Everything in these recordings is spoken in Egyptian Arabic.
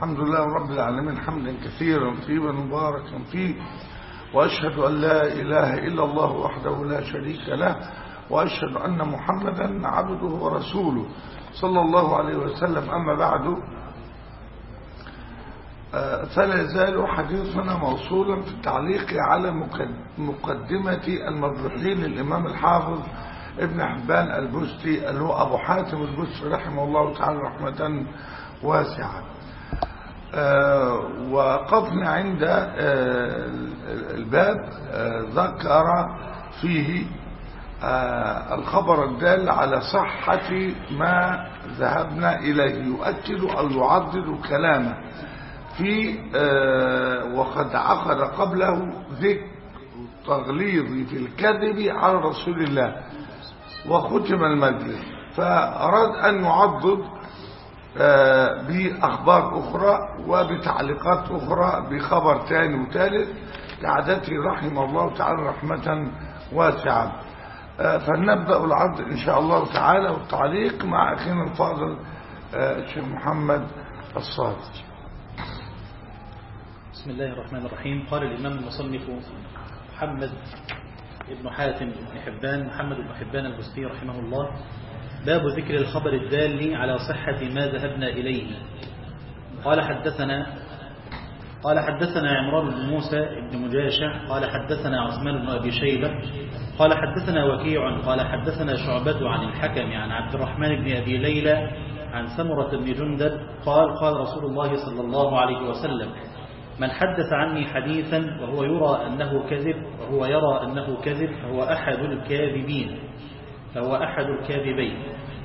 الحمد لله رب العالمين حمدا كثيرا طيبا مباركا فيه وأشهد أن لا إله إلا الله وحده لا شريك له وأشهد أن محمدا عبده ورسوله صلى الله عليه وسلم أما بعد فلا يزال حديثنا موصولا في التعليق على مقدمة المرجحين الإمام الحافظ ابن حبان البستي اللي هو أبو حاتم البستي رحمه الله تعالى رحمة واسعة وقفنا عند الباب ذكر فيه الخبر الدال على صحة ما ذهبنا إليه يؤكد أو يعضد كلامه في وقد عقد قبله ذكر تغليظ في الكذب على رسول الله وختم المجلس فأراد أن يعضد بأخبار أخرى وبتعليقات أخرى بخبر ثاني وثالث كعادته رحمه الله تعالى رحمة واسعة فلنبدأ العرض إن شاء الله تعالى والتعليق مع أخينا الفاضل الشيخ محمد الصادق بسم الله الرحمن الرحيم قال الإمام المصنف محمد ابن حاتم بن حبان محمد بن حبان البستي رحمه الله باب ذكر الخبر الدال على صحة ما ذهبنا إليه قال حدثنا قال حدثنا عمران بن موسى بن مجاشع قال حدثنا عثمان بن أبي شيبة قال حدثنا وكيع قال حدثنا شعبة عن الحكم عن عبد الرحمن بن أبي ليلى عن سمرة بن جندب قال قال رسول الله صلى الله عليه وسلم من حدث عني حديثا وهو يرى أنه كذب وهو يرى أنه كذب فهو أحد الكاذبين فهو أحد الكاذبين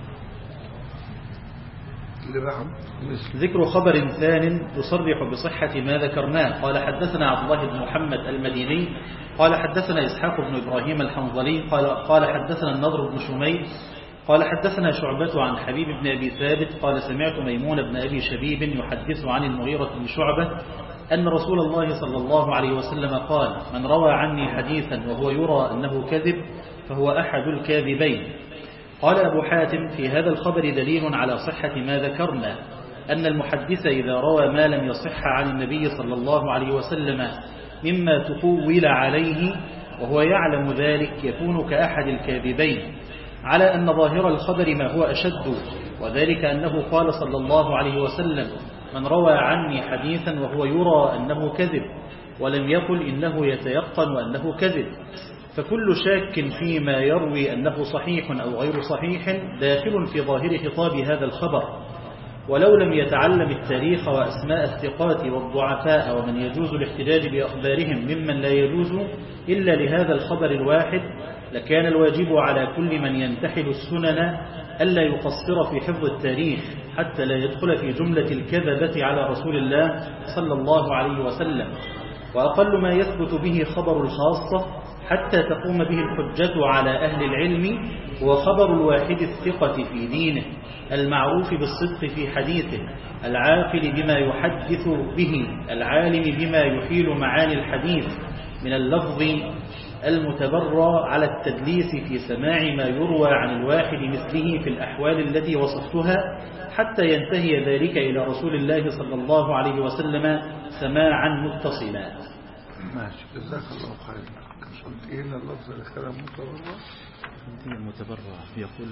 ذكر خبر ثان يصرح بصحة ما ذكرناه قال حدثنا عبد الله بن محمد المديني قال حدثنا إسحاق بن إبراهيم الحنظلي قال, قال حدثنا النضر بن شميل قال حدثنا شعبة عن حبيب بن أبي ثابت قال سمعت ميمون بن أبي شبيب يحدث عن المغيرة بن شعبة أن رسول الله صلى الله عليه وسلم قال من روى عني حديثا وهو يرى أنه كذب فهو أحد الكاذبين قال أبو حاتم في هذا الخبر دليل على صحة ما ذكرنا أن المحدث إذا روى ما لم يصح عن النبي صلى الله عليه وسلم مما تقول عليه وهو يعلم ذلك يكون كأحد الكاذبين على أن ظاهر الخبر ما هو أشد وذلك أنه قال صلى الله عليه وسلم من روى عني حديثا وهو يرى أنه كذب ولم يقل إنه يتيقن أنه كذب فكل شاك فيما يروي أنه صحيح أو غير صحيح داخل في ظاهر خطاب هذا الخبر ولو لم يتعلم التاريخ وأسماء الثقات والضعفاء ومن يجوز الاحتجاج بأخبارهم ممن لا يجوز إلا لهذا الخبر الواحد لكان الواجب على كل من ينتحل السنن ألا يقصر في حفظ التاريخ حتى لا يدخل في جملة الكذبة على رسول الله صلى الله عليه وسلم وأقل ما يثبت به خبر الخاصة حتى تقوم به الحجة على أهل العلم هو خبر الواحد الثقة في دينه المعروف بالصدق في حديثه العاقل بما يحدث به العالم بما يحيل معاني الحديث من اللفظ المتبرى على التدليس في سماع ما يروى عن الواحد مثله في الأحوال التي وصفتها حتى ينتهي ذلك إلى رسول الله صلى الله عليه وسلم سماعا متصلا ماشي جزاك الله خير قلت ايه اللفظ الكلام متبرع المتبرع يقول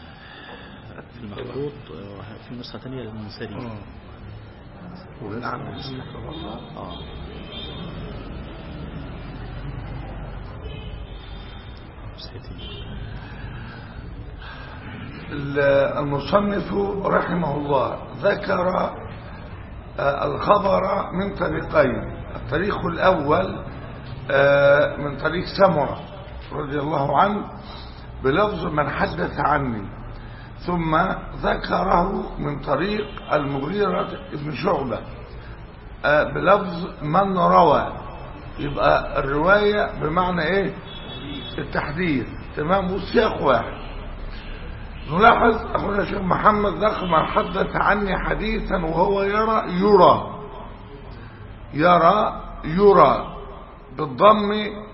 في المخطوط في نسخة ثانية للمنسري ونعم المتبرع اه المصنف رحمه الله ذكر الخبر من طريقين الطريق الأول من طريق سمرة رضي الله عنه بلفظ من حدث عني ثم ذكره من طريق المغيرة بن شعبة بلفظ من روى يبقى الرواية بمعنى ايه التحديث تمام والسياق واحد نلاحظ أخونا الشيخ محمد ذكر من حدث عني حديثا وهو يرى يرى يرى يرى بالضم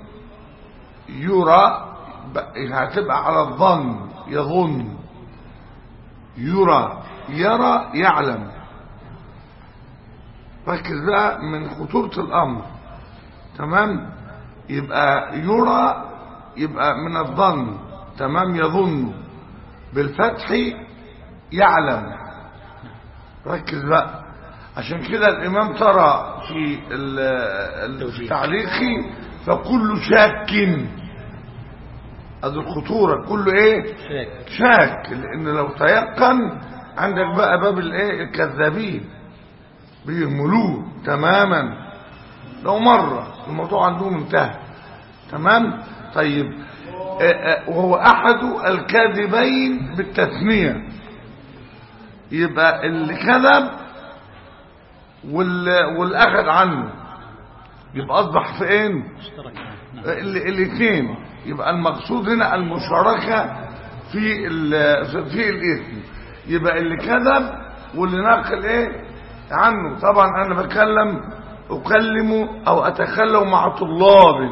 يرى هتبقى على الظن يظن يرى يرى يعلم ركز بقى من خطورة الأمر تمام يبقى يرى يبقى من الظن تمام يظن بالفتح يعلم ركز بقى عشان كده الإمام ترى في ال- التعليق فكل شاك هذه الخطورة كله ايه شاك شاك لان لو تيقن عندك بقى باب الايه الكذابين بيهملوه تماما لو مرة الموضوع عندهم انتهى تمام طيب آه، آه، وهو احد الكاذبين بالتثنية يبقى اللي كذب وال- والاخذ عنه يبقى اصبح في ايه اشترك نعم. الاثنين يبقى المقصود هنا المشاركة في ال- في الاثم يبقى اللي كذب واللي نقل ايه عنه طبعا انا بتكلم اكلم او اتكلم مع طلاب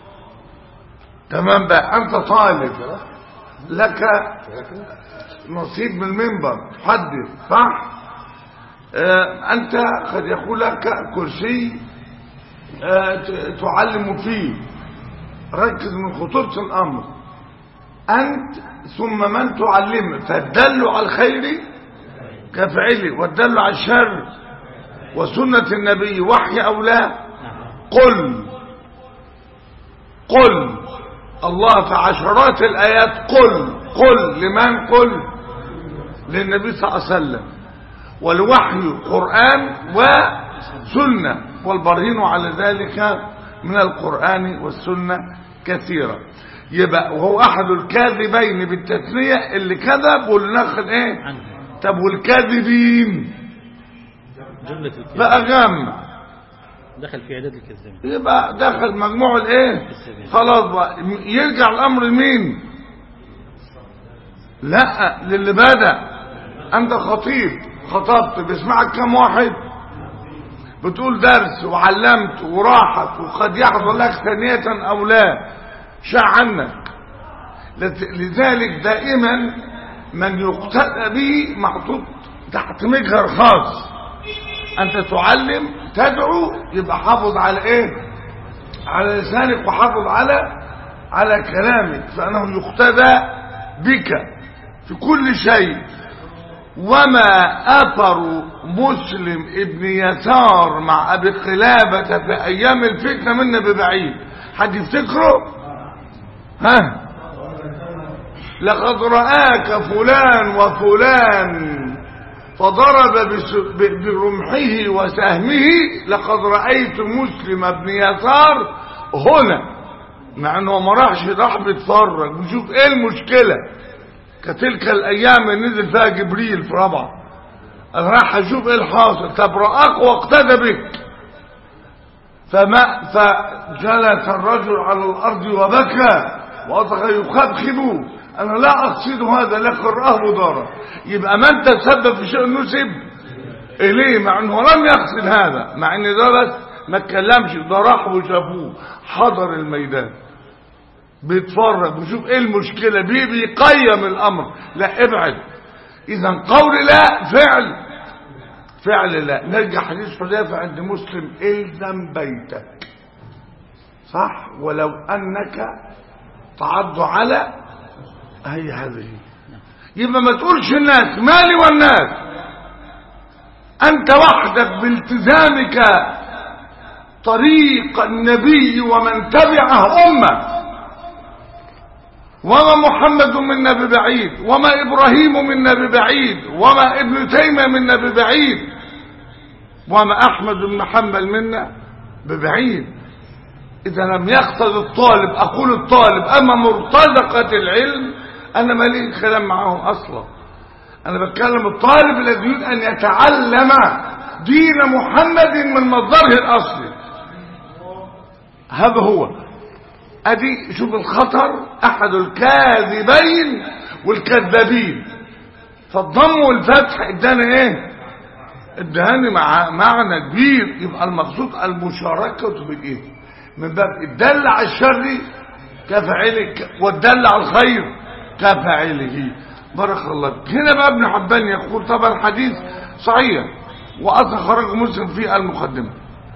تمام بقى انت طالب لك نصيب من المنبر حدث صح آه، انت قد يكون لك كرسي آه، ت- تعلم فيه ركز من خطورة الأمر أنت ثم من تعلم فالدل على الخير كفعله والدل على الشر وسنة النبي وحي أو لا قل قل الله في عشرات الآيات قل قل لمن قل للنبي صلى الله عليه وسلم والوحي قرآن وسنة والبرهين على ذلك من القرآن والسنة كثيرا يبقى وهو أحد الكاذبين بالتثنية اللي كذب واللي ناخد ايه عنه طب والكاذبين جملة الكذب بقى جمع دخل في عداد الكذابين يبقى دخل مجموع الايه خلاص بقى يرجع الامر لمين لا للي بدا انت خطيب خطبت بيسمعك كم واحد بتقول درس وعلمت وراحت وقد يحصل لك ثانية او لا شاع عنك لت- لذلك دائما من يقتدى به محطوط تحت مجهر خاص انت تعلم تدعو يبقى حافظ على ايه على لسانك وحافظ على على كلامك فانه يقتدى بك في كل شيء وما اثر مسلم ابن يسار مع ابي قلابة في ايام الفتنة منا ببعيد حد يفتكره ها لقد رآك فلان وفلان فضرب بس- ب- برمحه وسهمه لقد رأيت مسلم بن يسار هنا مع انه ما راحش راح بيتفرج بيشوف ايه المشكلة كتلك الايام اللي نزل فيها جبريل في رابعة انا راح اشوف ايه الحاصل طب رآك واقتدى بك فما فجلس الرجل على الارض وبكى واصبح يخبخب انا لا اقصد هذا لكن راه ضرر يبقى من تسبب في شيء نسب اليه مع انه لم يقصد هذا مع ان ده بس ما اتكلمش ده راح وشافوه حضر الميدان بيتفرج بيشوف ايه المشكله بيه بيقيم الامر لا ابعد اذا قول لا فعل فعل لا نرجع حديث حذيفه عند مسلم الزم بيتك صح ولو انك تعض على هي هذه يبقى ما تقولش الناس مالي والناس انت وحدك بالتزامك طريق النبي ومن تبعه امه وما محمد منا ببعيد وما ابراهيم منا ببعيد وما ابن تيميه منا ببعيد وما احمد بن حنبل منا ببعيد اذا لم يقصد الطالب اقول الطالب اما مرتزقه العلم انا مالي كلام معاهم اصلا انا بتكلم الطالب الذي يريد ان يتعلم دين محمد من مصدره الاصلي هذا هو ادي شوف الخطر احد الكاذبين والكذابين فالضم والفتح ادانا ايه اداني مع معنى كبير يبقى المقصود المشاركة بالاثم من باب الدل على الشر كفعله والدل على الخير كفعله بارك الله فيك. هنا بقى ابن حبان يقول طبعا الحديث صحيح وأصلا خرج مسلم في المقدمة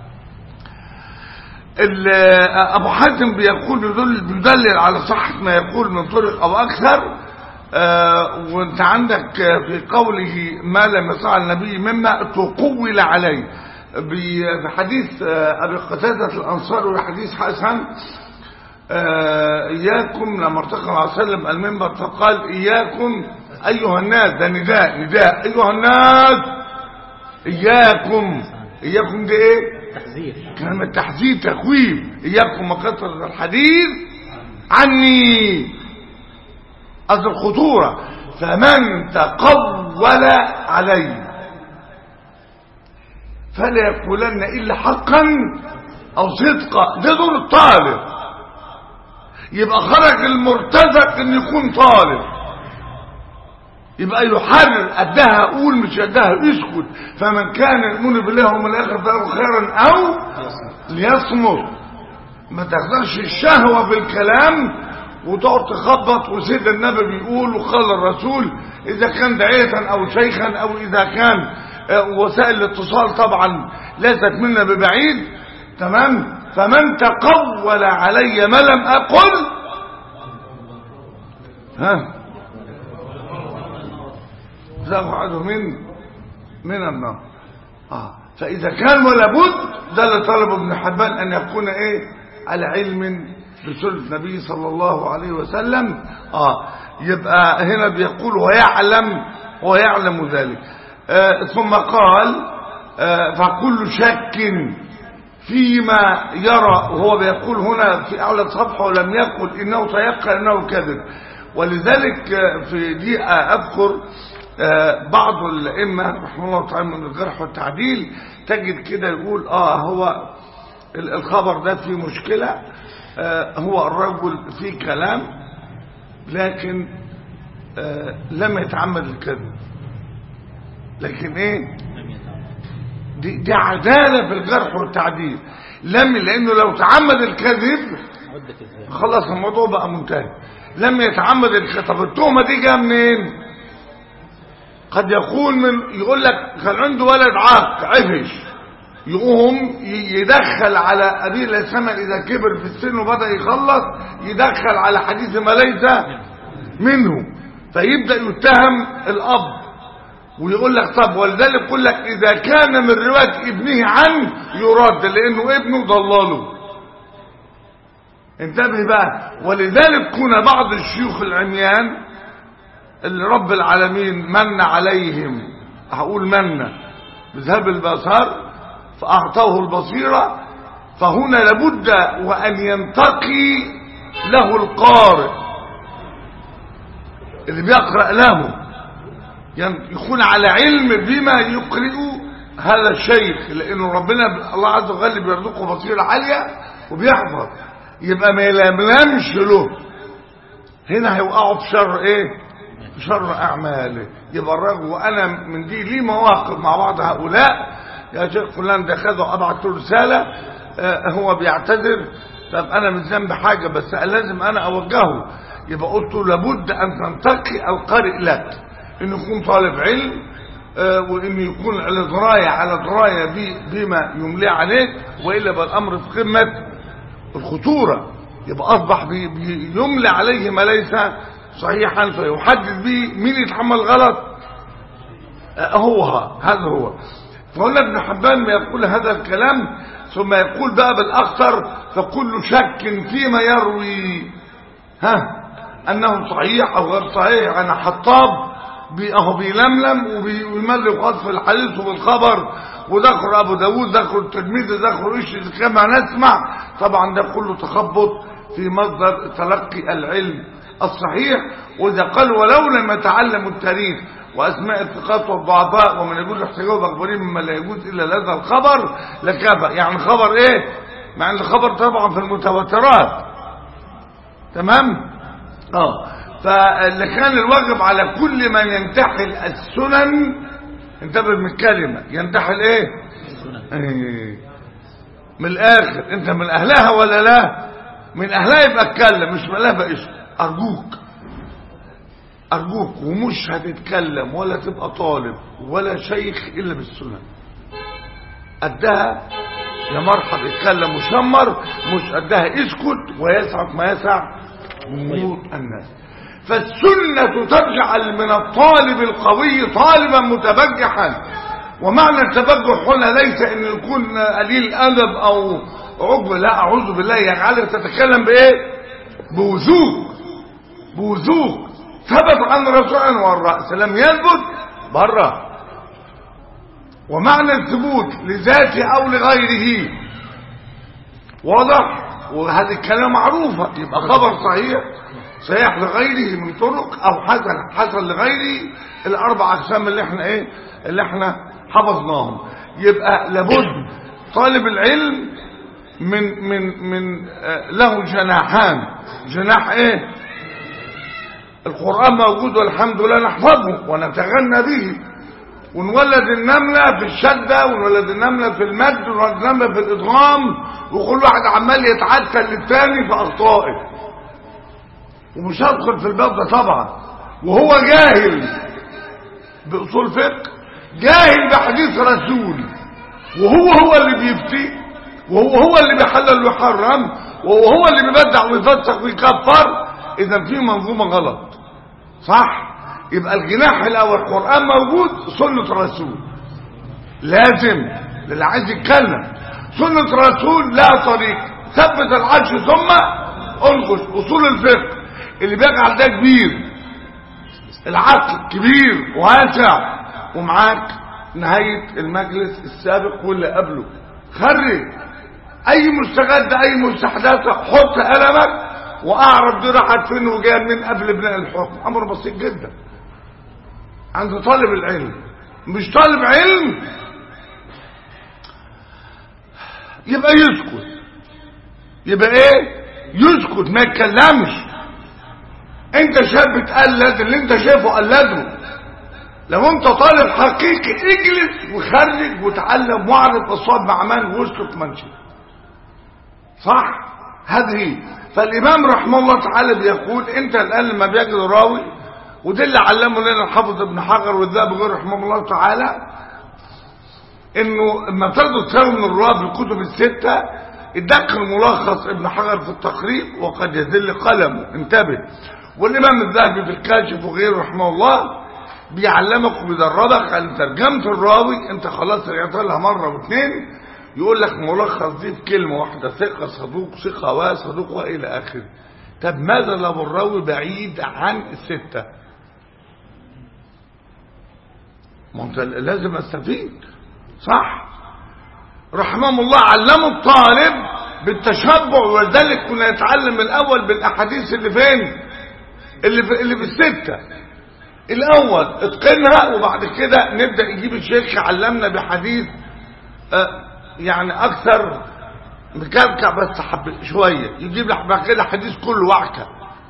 أبو حاتم بيقول بيدل, بيدلل على صحة ما يقول من طرق أو أكثر آه وانت عندك في قوله ما لم يصع النبي مما تقول عليه بحديث أبي قتادة الأنصار وحديث حسن آه إياكم لما ارتقى عليه وسلم المنبر فقال إياكم أيها الناس ده نداء نداء أيها الناس إياكم إياكم ده إيه تحذير كلمة تحذير تخويف إياكم وكثرة الحديث عني قصد الخطورة فمن تقول علي فلا يقولن إلا حقا أو صدقا ده دور الطالب يبقى خرج المرتزق ان يكون طالب يبقى يحرر قدها اقول مش قدها اسكت فمن كان يؤمن بالله ومن الاخر فله خيرا او ليصمت ما تاخدش الشهوه بالكلام وتقعد تخبط وسيد النبي بيقول وقال الرسول اذا كان داعيه او شيخا او اذا كان وسائل الاتصال طبعا ليست منا ببعيد تمام فمن تقول علي ما لم اقل ها زغعده من من النار آه. فإذا كان ولا بد ده اللي طلب ابن حبان أن يكون إيه على علم بسنة النبي صلى الله عليه وسلم آه. يبقى هنا بيقول ويعلم ويعلم ذلك آه. ثم قال آه. فكل شك فيما يرى وهو بيقول هنا في أعلى صفحة ولم يقل إنه تيقن إنه كذب ولذلك في دي أذكر بعض الأئمة رحمه الله تعالى من الجرح والتعديل تجد كده يقول آه هو الخبر ده فيه مشكلة آه هو الرجل فيه كلام لكن آه لم يتعمد الكذب لكن ايه دي, دي عدالة في الجرح والتعديل لم لانه لو تعمد الكذب خلاص الموضوع بقى منتهي لم يتعمد الكذب طب التهمة دي جايه منين قد يكون من يقول لك كان عنده ولد عاق عفش يقوم يدخل على أبيه الإسلام إذا كبر في السن وبدأ يخلص يدخل على حديث ما ليس منه فيبدأ يتهم الأب ويقول لك طب ولذلك يقول لك إذا كان من رواية ابنه عنه يرد لأنه ابنه ضلاله انتبه بقى ولذلك كنا بعض الشيوخ العميان اللي رب العالمين من عليهم هقول من بذهاب البصر فأعطوه البصيرة فهنا لابد وأن ينتقي له القارئ اللي بيقرأ له يكون على علم بما يقرئ هذا الشيخ لأنه ربنا الله عز وجل بيرزقه بصيرة عالية وبيحفظ يبقى ما يلملمش له هنا هيوقعوا في شر ايه في شر اعماله يبقى الراجل وانا من دي ليه مواقف مع بعض هؤلاء يا شيخ فلان ده خده ابعت له رساله آه هو بيعتذر طب انا مش ذنب حاجه بس لازم انا اوجهه يبقى قلت له لابد ان تنتقي القارئ لك انه يكون طالب علم آه وانه يكون على درايه على درايه بما يملي عليك والا بقى الامر في قمه الخطوره يبقى اصبح بي بيملى عليه ما ليس صحيحا فيحدد به مين يتحمل غلط آه هو هذا هو فقلنا ابن حبان ما يقول هذا الكلام ثم يقول بقى بالاخطر فكل شك فيما يروي ها انه صحيح او غير صحيح انا حطاب اهو بيلملم وبيملك قذف الحديث وبالخبر وذكر ابو داود ذكر التلميذ ذكر ايش كما نسمع طبعا ده كله تخبط في مصدر تلقي العلم الصحيح واذا قال ولو لم يتعلموا التاريخ واسماء الثقات والضعفاء ومن يجوز احتجاجه باخبارهم مما لا يجوز الا هذا الخبر لكفى يعني خبر ايه مع ان الخبر طبعا في المتواترات تمام اه فاللي كان الواجب على كل من ينتحل السنن انتبه من الكلمة ينتحل ايه ايه من الاخر انت من اهلها ولا لا من اهلها يبقى اتكلم مش من اهلها بقى ارجوك ارجوك ومش هتتكلم ولا تبقى طالب ولا شيخ الا بالسنن قدها يا مرحب اتكلم وشمر مش قدها اسكت ويسعك ما يسع موت الناس فالسنة تجعل من الطالب القوي طالبا متبجحا ومعنى التبجح هنا ليس ان يكون قليل ادب او عجب لا اعوذ بالله يجعلك تتكلم بايه بوثوق بوثوق ثبت عن الرسول والرأس لم يثبت بره ومعنى الثبوت لذاته او لغيره واضح وهذه الكلمة معروفة يبقى خبر صحيح صحيح لغيره من طرق او حسن حسن لغيره الاربع اقسام اللي احنا ايه اللي احنا حفظناهم يبقى لابد طالب العلم من من من آه له جناحان جناح ايه القرآن موجود والحمد لله نحفظه ونتغنى به ونولد النملة في الشدة ونولد النملة في المد ونولد النملة في الإدغام وكل واحد عمال يتعدل للتاني في أخطائه ومش هدخل في الباب ده طبعا وهو جاهل بأصول فقه جاهل بحديث رسول وهو هو اللي بيفتي وهو هو اللي بيحلل ويحرم وهو هو اللي بيبدع ويفسق ويكفر اذا في منظومه غلط صح يبقى الجناح الاول القران موجود سنه رسول لازم للي عايز يتكلم سنه رسول لا طريق ثبت العرش ثم انقش اصول الفقه اللي بيجعل ده كبير العقل كبير واسع ومعاك نهاية المجلس السابق واللي قبله خرج اي مستجد اي مستحدثة حط قلمك واعرف دي راحت فين وجايه من قبل بناء الحكم امر بسيط جدا عند طالب العلم مش طالب علم يبقى يسكت يبقى ايه يسكت ما يتكلمش انت شاب تقلد اللي انت شايفه قلده لو انت طالب حقيقي اجلس وخرج وتعلم واعرف اصوات معمان واسكت منشي صح هذه فالامام رحمه الله تعالى بيقول انت الان لما بيجد راوي وده اللي علمه لنا الحافظ ابن حجر والذهبي غير رحمه الله تعالى انه لما تاخدوا تساوي من الرواه في الكتب السته ادق الملخص ابن حجر في التقريب وقد يذل قلمه انتبه والامام الذهبي في الكاشف وغيره رحمه الله بيعلمك وبيدربك على ترجمه الراوي انت خلاص رجعت لها مره واثنين يقول لك ملخص دي في كلمه واحده ثقه صدوق ثقه وصدوق والى اخره طب ماذا لو الراوي بعيد عن السته ما انت لازم استفيد صح رحمه الله علموا الطالب بالتشبع ولذلك كنا نتعلم الاول بالاحاديث اللي فين اللي في اللي في السته الاول اتقنها وبعد كده نبدا يجيب الشيخ يعلمنا بحديث آه يعني اكثر مكلكع بس حب شويه يجيب لك بعد كده حديث كله وعكه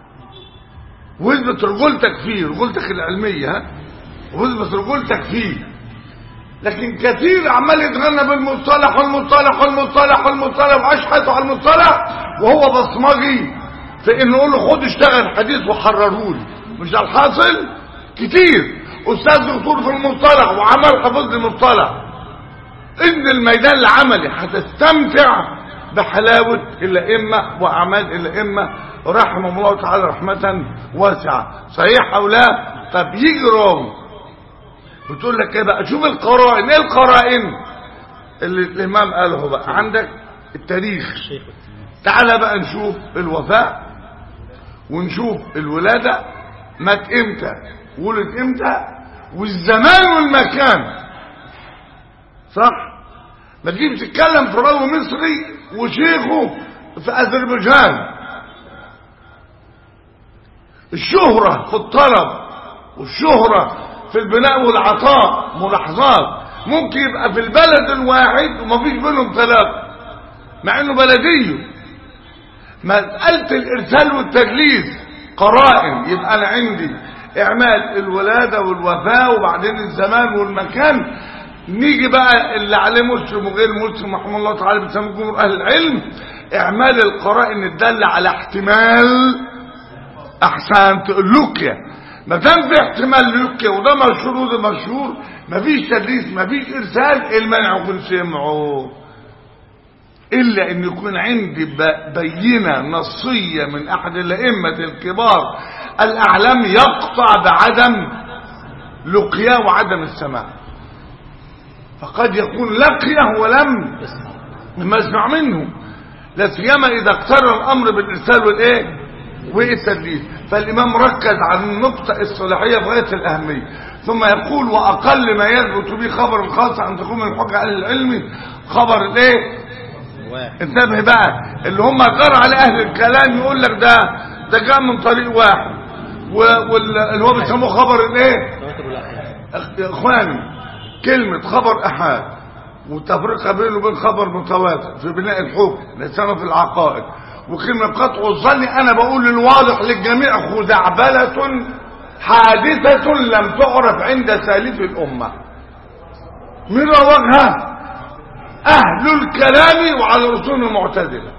واثبت رجولتك فيه رجولتك العلميه ها واثبت رجولتك فيه لكن كثير عمال يتغنى بالمصطلح والمصطلح والمصطلح والمصطلح واشحت على المصطلح وهو بصمجي في انه يقول له خد اشتغل حديث وحرره لي مش ده الحاصل كتير استاذ دكتور في المصطلح وعمل حفظ المصطلح ان الميدان العملي هتستمتع بحلاوة الأئمة وأعمال الأئمة رحمه الله تعالى رحمة واسعة صحيح أو لا طب يجي راوي بتقول لك ايه بقى شوف القرائن ايه القرائن اللي الامام قاله بقى عندك التاريخ تعالى بقى نشوف الوفاء ونشوف الولادة مات امتى ولد امتى والزمان والمكان صح ما تجيب تتكلم في راوي مصري وشيخه في اذربيجان الشهرة في الطلب والشهرة في البناء والعطاء ملاحظات ممكن يبقى في البلد الواحد ومفيش بينهم ثلاثة مع انه بلديه مسألة الارسال والتجليس قرائن يبقى انا عندي اعمال الولادة والوفاة وبعدين الزمان والمكان نيجي بقى اللي عليه مسلم وغير مسلم رحمه الله تعالى بيسموه جمهور اهل العلم اعمال القرائن الدالة على احتمال احسنت اللوكيا ما دام في احتمال يبكي وده مشهور وده مشهور مفيش تدليس مفيش ارسال المنع يكون سمعه الا ان يكون عندي ب- بينه نصيه من احد الائمه الكبار الاعلام يقطع بعدم لقياه وعدم السماع فقد يكون لقيه ولم اسمع ما اسمع منه لا سيما اذا اقترن الامر بالارسال والايه والتدليس فالامام ركز على النقطه الصلاحيه في غايه الاهميه ثم يقول واقل ما يثبت به خبر الخاص عن تكون من حجه اهل العلم خبر الايه واحد انتبه بقى اللي هم جرى على اهل الكلام يقول لك ده ده جاء من طريق واحد واللي هو بيسموه خبر الايه تواتر الأحيان أخ- يا اخواني كلمة خبر احاد والتفرقة بينه وبين خبر متواتر في بناء الحكم لسنة في العقائد وكلمة قطع الظن انا بقول الواضح للجميع خزعبلة حادثة لم تعرف عند سالف الامة من رواجها اهل الكلام وعلى رسول المعتزله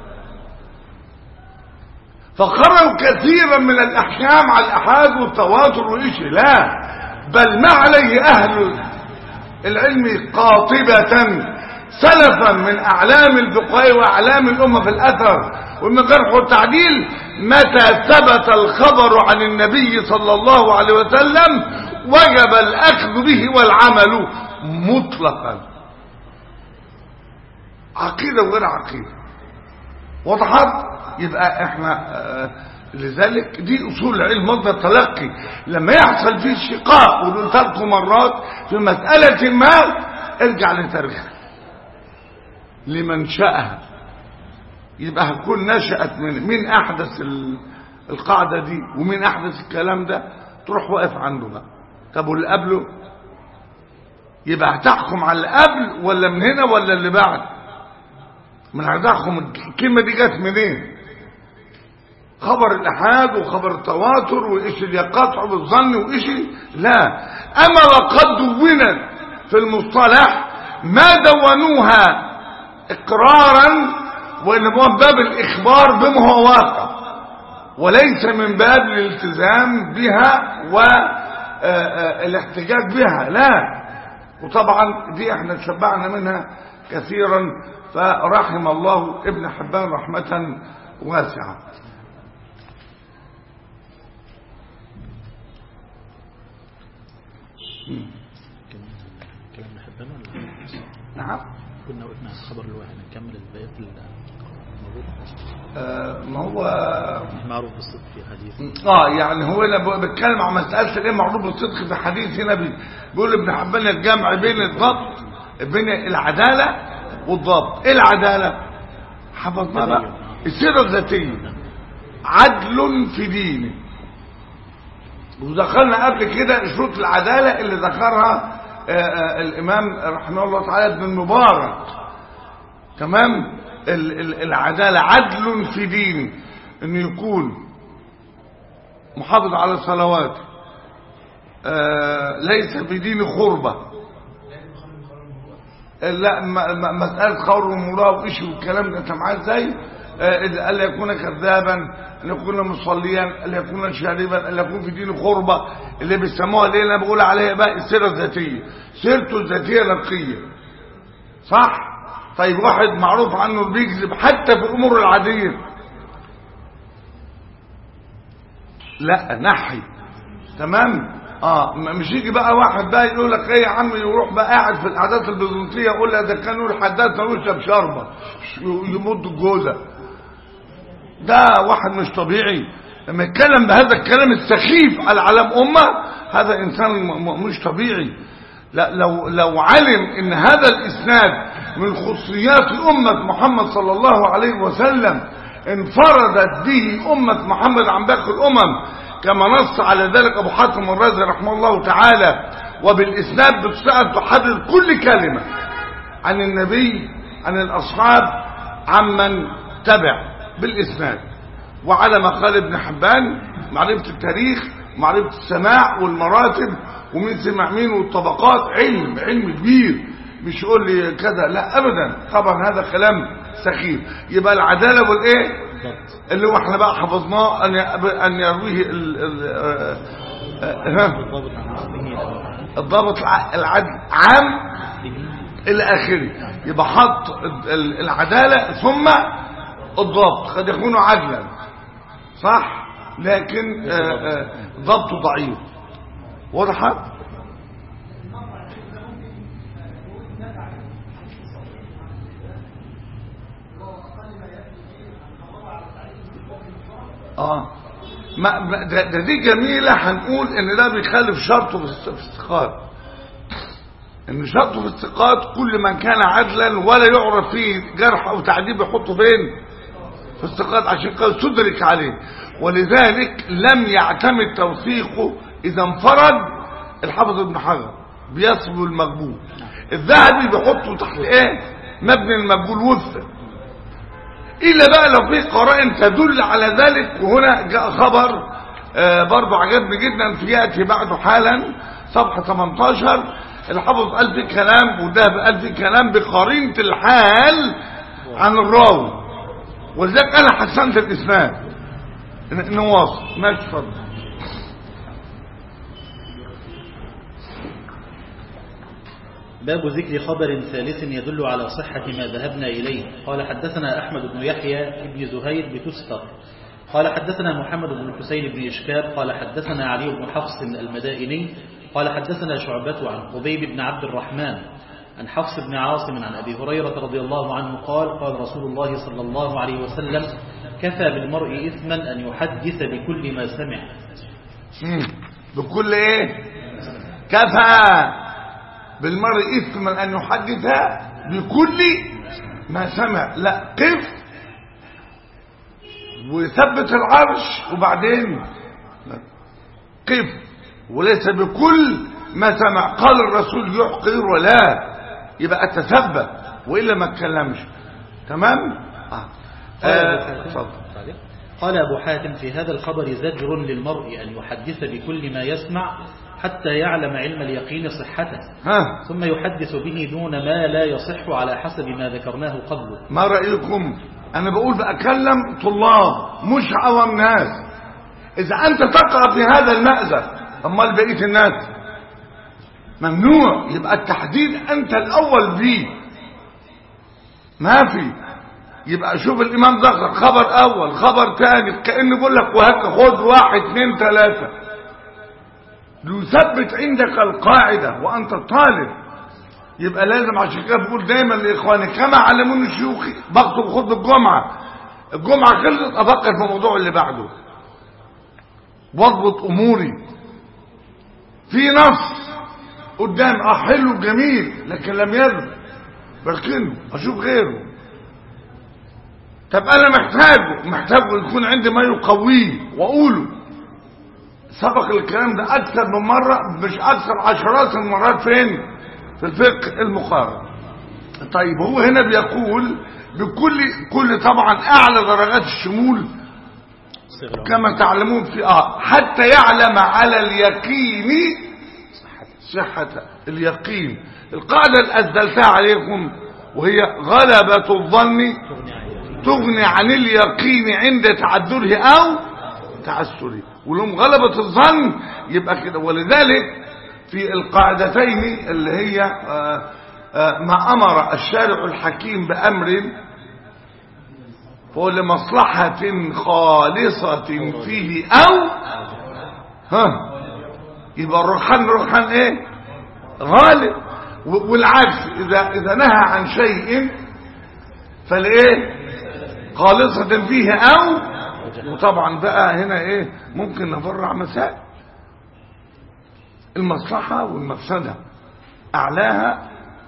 فقرروا كثيرا من الاحكام على الاحاد والتواتر والشيء لا بل ما عليه اهل العلم قاطبة سلفا من اعلام الفقهاء واعلام الامه في الاثر ومن جرح والتعديل متى ثبت الخبر عن النبي صلى الله عليه وسلم وجب الاخذ به والعمل مطلقا عقيده وغير عقيده وضحت يبقى احنا آه، لذلك دي اصول العلم مصدر تلقي لما يحصل فيه شقاق وقلت لكم مرات في مسألة ما ارجع لتاريخ لمنشأها يبقى هتكون نشأت من مين احدث ال- القاعدة دي ومين احدث الكلام ده تروح واقف عنده بقى طب واللي قبله يبقى هتحكم على اللي قبل ولا من هنا ولا اللي بعد من هتحكم الكلمة دي جت منين خبر الأحاد وخبر التواتر وإيش اللي يقطع بالظن وإيش لا أما وقد دونت في المصطلح ما دونوها إقرارا وإنما من باب الإخبار بما هو واقع وليس من باب الالتزام بها والاحتجاج بها لا وطبعا دي احنا تشبعنا منها كثيرا فرحم الله ابن حبان رحمة واسعة كلام حبان ولا نعم كنا وقفنا على الخبر الواحد نكمل البيت الموجود آه ما هو معروف بالصدق في حديث اه يعني هو انا ب- بتكلم عن مساله الايه معروف بالصدق في حديث هنا بي- بيقول ابن حبان الجمع بين الضبط بين العداله والضبط ايه العداله حفظنا بقى السيره الذاتيه عدل في دينه ودخلنا قبل كده شروط العداله اللي ذكرها آه، آه، الامام رحمه الله تعالى ابن المبارك تمام ال- ال- العدالة عدل في دينه انه يكون محافظ على الصلوات آه، ليس في دين خربة لا م- م- مسألة خور ومراه وإيش والكلام ده انت معاه ازاي آه، إذا ألا يكون كذابا أن يكون مصليا ألا يكون شاربا ألا يكون في دين خربة اللي بيسموها اللي أنا بقول عليها بقى السيرة الذاتية سيرته الذاتية نقية صح طيب واحد معروف عنه بيكذب حتى في الامور العاديه لا نحي تمام اه م- مش يجي بقى واحد بقى يقول لك ايه يا عم يروح بقى قاعد في العادات البيزنطيه يقول لك ده كان يقول حدثنا يشرب شربه يمد الجوزه ده واحد مش طبيعي لما يتكلم بهذا الكلام السخيف على علم امه هذا انسان م- م- مش طبيعي لا لو لو علم ان هذا الاسناد من خصوصيات امه محمد صلى الله عليه وسلم انفردت به امه محمد عن باقي الامم كما نص على ذلك ابو حاتم الرازي رحمه الله تعالى وبالاسناد بتصير تحدد كل كلمه عن النبي عن الأصحاب عمن تبع بالإسناد وعلى ما قال ابن حبان معرفة التاريخ معرفة السماع والمراتب ومين سمع مين والطبقات علم علم كبير مش يقول لي كذا لا أبدا طبعا هذا كلام سخيف يبقى العدالة والإيه بالضبط اللي هو احنا بقى حفظناه أن ي- أن يرويه ال- ال- الضابط عن مثله الضابط الع- العدل عام الى اخره يبقى حط ال- العداله ثم الضبط قد يكون عدلا صح لكن آه، آه، ضبطه ضعيف وضحت اه ما ما- ده, ده دي جميله هنقول ان ده بيخالف شرطه في الس- في الثقات ان شرطه في الثقات كل من كان عدلا ولا يعرف فيه جرح او تعديل يحطه فين في الثقات عشان قد تدرك عليه ولذلك لم يعتمد توثيقه اذا انفرد الحافظ ابن حجر بيصب المقبول الذهبي بيحطه تحت ايه مبني المقبول وثق إلا بقى لو في قرائن تدل على ذلك وهنا جاء خبر آه، برضو عجبني جدا في يأتي بعده حالا صفحة 18 الحافظ قال في كلام وده قال في كلام بقرينة الحال عن الراوي ولذلك أنا حسنت الإسناد ن- نواصل ماشي اتفضل باب ذكر خبر ثالث يدل على صحة ما ذهبنا إليه قال حدثنا أحمد بن يحيى بن زهير بتستر قال حدثنا محمد بن الحسين بن إشكاب قال حدثنا علي بن حفص المدائني قال حدثنا شعبة عن قبيب بن عبد الرحمن عن حفص بن عاصم عن أبي هريرة رضي الله عنه قال قال رسول الله صلى الله عليه وسلم كفى بالمرء إثما أن يحدث بكل ما سمع مم. بكل ايه كفى بالمرء اثما ان يحدث بكل ما سمع لا قف وثبت العرش وبعدين لا. قف وليس بكل ما سمع قال الرسول يحقر ولا يبقى اتثبت والا ما اتكلمش تمام اه, آه. اتفضل قال أبو حاتم في هذا الخبر زجر للمرء أن يحدث بكل ما يسمع حتى يعلم علم اليقين صحته ها ثم يحدث به دون ما لا يصح على حسب ما ذكرناه قبله ما رأيكم انا بقول بأكلم طلاب مش عوام ناس اذا انت تقع في هذا المأزق امال بقية الناس ممنوع يبقى التحديد انت الاول فيه ما في يبقى شوف الامام ذكر خبر اول خبر ثاني كأنه بيقول لك وهك خد واحد اثنين ثلاثة ليثبت عندك القاعدة وانت طالب يبقى لازم عشان كده بقول دايما لاخواني كما علموني شيوخي بخطب خطبه الجمعه الجمعه خلصت افكر في الموضوع اللي بعده واضبط اموري في نص قدام اه حلو جميل لكن لم يرد بركنه اشوف غيره طب انا محتاجه محتاجه يكون عندي ما يقويه واقوله سبق الكلام ده اكثر من مره مش اكثر عشرات المرات فين في الفقه المقارن طيب هو هنا بيقول بكل كل طبعا اعلى درجات الشمول كما تعلمون في اه حتى يعلم على اليقين صحة اليقين القاعدة اللي أسدلتها عليكم وهي غلبة الظن تغني عن اليقين عند تعذره أو تعسره ولهم غلبة الظن يبقى كده ولذلك في القاعدتين اللي هي آه آه ما أمر الشارع الحكيم بأمر فهو لمصلحة خالصة فيه أو ها يبقى الرحان رحان ايه غالب والعكس إذا, إذا نهى عن شيء فالايه خالصة فيه أو وطبعا بقى هنا ايه ممكن نفرع مسائل المصلحة والمفسدة أعلاها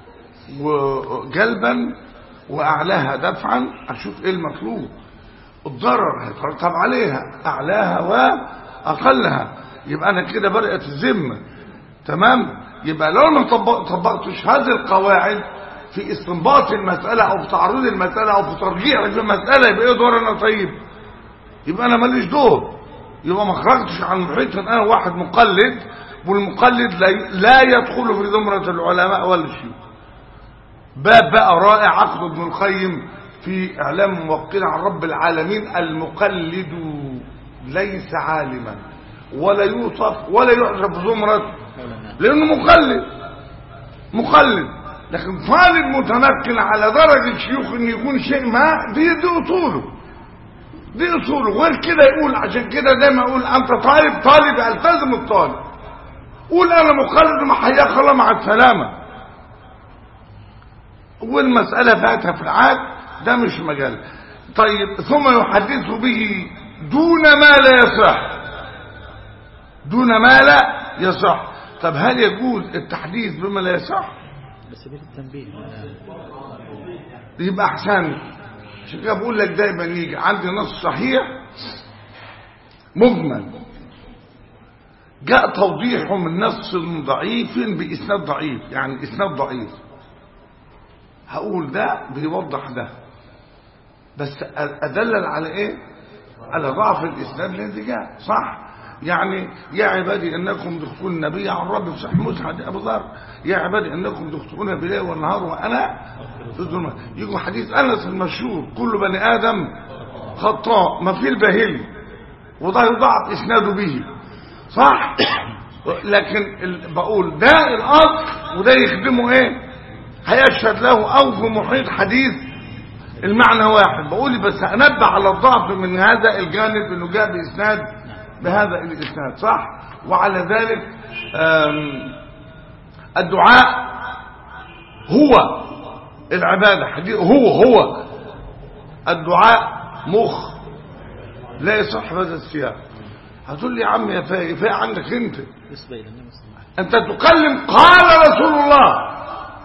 وجلبا وأعلاها دفعا أشوف إيه المطلوب الضرر هيترتب عليها أعلاها وأقلها يبقى أنا كده برئت الذمة تمام يبقى لو أنا طبق طبقتش هذه القواعد في استنباط المسألة أو في تعرض المسألة أو في ترجيع المسألة يبقى إيه دور أنا طيب يبقى أنا ماليش دور يبقى ما خرجتش عن محيط أنا واحد مقلد والمقلد لا يدخل في زمرة العلماء ولا شيء باب بقى رائع عقد ابن القيم في اعلام موكل عن رب العالمين المقلد ليس عالما ولا يوصف ولا يعرف زمرة مولانا لانه مقلد مقلد لكن طالب متمكن على درجة شيوخ ان يكون شيء ما دي دي اصوله دي اصوله غير كده يقول عشان كده دايما اقول انت طالب طالب التزم الطالب قول انا مقلد وما حياك الله مع السلامة والمسألة فاتها في العاد ده مش مجال طيب ثم يحدث به دون ما لا يصح دون ما لا يصح طب هل يجوز التحديث بما لا يصح بس بيه التنبيه يبقى احسن عشان كده بقول لك دايما يجي عندي نص صحيح مجمل جاء توضيحه من نص ضعيف باسناد ضعيف يعني اسناد ضعيف هقول ده بيوضح ده بس ادلل على ايه على ضعف الاسناد الذي جاء صح يعني يا عبادي انكم تخطئون النبي عن رب في صحيح مسلم حديث ابو ذر يا عبادي انكم تخطئون بالليل والنهار وانا في الظلمات يجوا حديث انس المشهور كل بني ادم خطاء ما في الباهلي وده يضعف اسناده به صح لكن ال- بقول ده الاصل وده يخدمه ايه هيشهد له او في محيط حديث المعنى واحد بقول بس انبه على الضعف من هذا الجانب انه جاء باسناد بهذا الاسناد صح وعلى ذلك آم، الدعاء هو العبادة حديث هو هو الدعاء مخ لا يصح بهذا السياق هتقول لي يا عم يا فاي فاي عندك انت نسبة إلى النبي صلى الله عليه انت تكلم قال رسول الله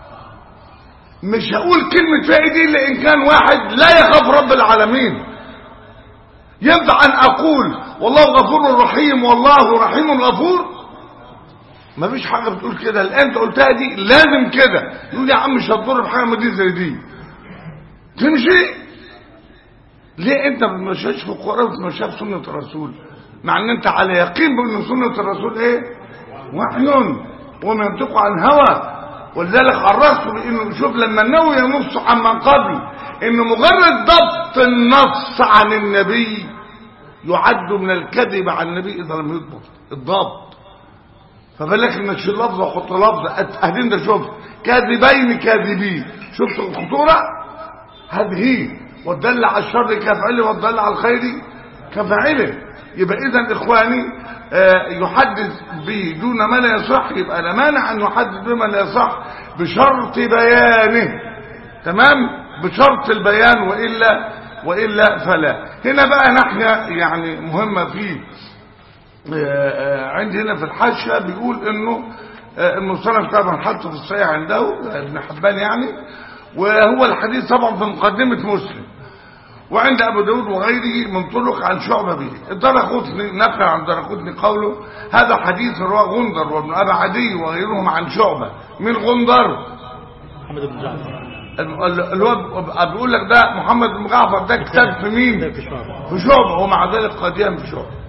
مش هقول كلمة فاي دي الا ان كان واحد لا يخاف رب العالمين ينفع ان اقول والله غفور رحيم والله رحيم غفور ما فيش حاجة بتقول كده اللي انت قلتها دي لازم كده يقول يا عم مش هتضر بحاجة ما دي زي دي تمشي ليه انت ما بتمشيش في القرآن وبتمشيها في سنة الرسول مع ان انت على يقين بان سنة الرسول ايه وحي وما ينطق عن هوى ولذلك عرفت بانه شوف لما النووي ينص عمن قبل انه مجرد ضبط النص عن النبي يعد من الكذب عن النبي اذا لم يضبط الضبط فبالك انك تشيل لفظه وحط لفظه ادي انت شفت كاذبين كاذبين شفت الخطوره هذه هي والدل على الشر كفعله والدل على الخير كفاعله يبقى اذا اخواني آه، يحدث به دون ما لا يصح يبقى لا مانع ان يحدث بما لا يصح بشرط بيانه تمام بشرط البيان والا والا فلا هنا بقى ناحيه يعني مهمه فيه آه، آه، عندي هنا في الحاشيه بيقول انه آه، المصنف طبعا حطه في الصحيح عنده ابن حبان يعني وهو الحديث طبعا في مقدمه مسلم وعند ابو داود وغيره من طرق عن شعبه به الدرقطني نقل عن الدرقطني قوله هذا حديث رواه غندر وابن ابي عدي وغيرهم عن شعبه من غندر محمد بن جعفر ال- ال- اللي هو بيقول لك ده محمد بن جعفر ده كتاب في مين ده في شعبة في شعبة ومع ذلك قد يهم في شعبة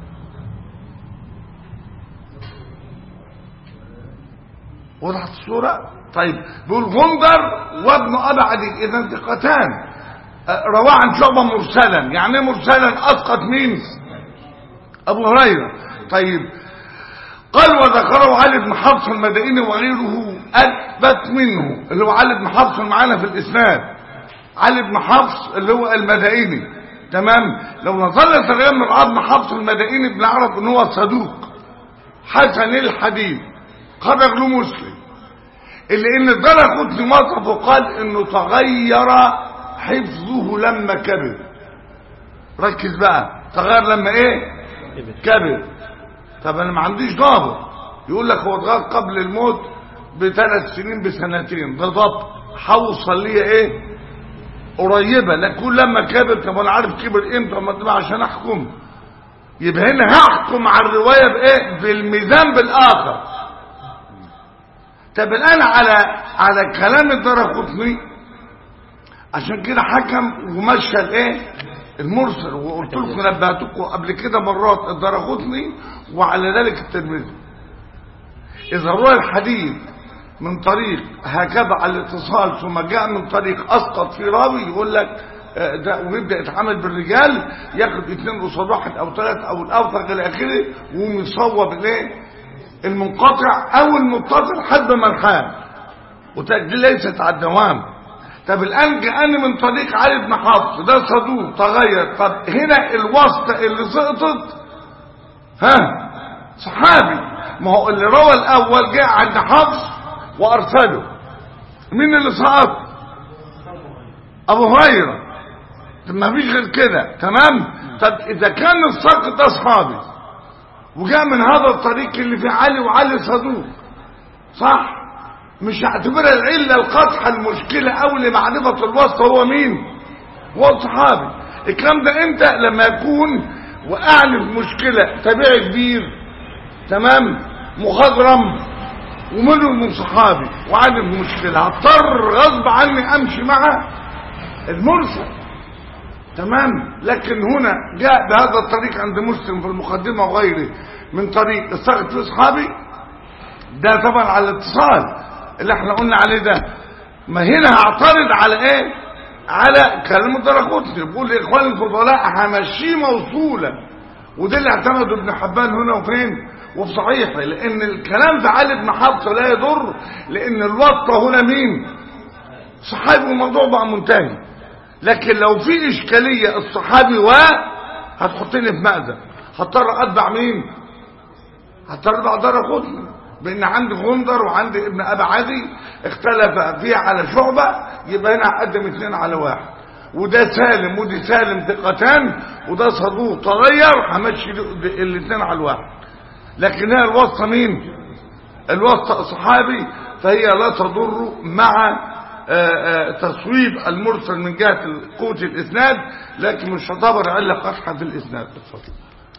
وضحت الصورة طيب بيقول غندر وابن أبي عدي إذا ثقتان آه، رواه عن شعبة مرسلا يعني إيه مرسلا أسقط مين أبو هريرة طيب قال وذكره علي بن حفص المدائني وغيره أثبت منه اللي هو علي بن حفص معانا في الإسناد علي بن حفص اللي هو المدائني تمام لو نظرنا تغير من بن حفص المدائني بنعرف ان هو صدوق حسن الحديث خرج له مسلم اللي ان الدرق في مصرف وقال انه تغير حفظه لما كبر ركز بقى تغير لما ايه ابن كبر طب انا ما عنديش ضابط يقول لك هو اتغير قبل الموت بثلاث سنين بسنتين ده ضبط هوصل ليه ايه قريبه لكن لما كبر طب انا عارف كبر امتى ما تبقى عشان احكم يبقى هنا هحكم على الروايه بايه بالميزان بالاخر طب الان على على كلام الدرقطني عشان كده حكم ومشى الايه المرسل وقلت لكم نبهتكم قبل كده مرات الدرقطني وعلى ذلك الترمذي اذا روى الحديث من طريق هكذا على الاتصال ثم جاء من طريق اسقط في راوي يقول لك آه، ده ويبدا يتعامل بالرجال ياخد اثنين قصاد واحد او ثلاث او الاوثق الى اخره ويصوب الايه المنقطع او المتصل حد ما الحال ودي ليست على الدوام طب الان جاءني من طريق علي بن حفص ده صدوق تغير طب هنا الواسطه اللي سقطت ها صحابي ما هو اللي روى الاول جاء عند حفص وارسله مين اللي سقط ابو هريره طب ما فيش غير كده تمام طب اذا كان الساقط ده اصحابي وجاء من هذا الطريق اللي فيه علي وعلي صدوق صح مش هعتبرها العله القطحه المشكله او لمعرفه الواسطه هو مين هو الصحابي الكلام ده امتى لما يكون واعلى في مشكله تابعي كبير تمام مخضرم ومنهم من صحابي وعلم في مشكله هضطر غصب عني امشي مع المرسل تمام لكن هنا جاء بهذا الطريق عند مسلم في المقدمه وغيره من طريق السقط في اصحابي ده طبعا على الاتصال اللي احنا قلنا عليه ده ما هنا هعترض على ايه على كلام الدرقطني بيقول اخوان الفضلاء همشيه موصولا وده اللي اعتمده ابن حبان هنا وفين وفي صحيحه لان الكلام في علي بن حفص لا يضر لان الواسطه هنا مين صحابي والموضوع بقى منتهي لكن لو في اشكاليه الصحابي و هتحطني في مأزق هضطر اتبع مين هضطر اتبع درقطني بان عندي غندر وعندي ابن ابي عدي اختلف فيه على شعبة يبقى هنا هقدم اثنين على واحد وده سالم ودي سالم ثقتان وده صدوق تغير همشي الاثنين على الواحد لكن هي الواسطه مين الواسطه صحابي فهي لا تضر مع آآ آآ تصويب المرسل من جهه قوه الاسناد لكن مش هتعتبر عله قدحه في الاسناد اتفضل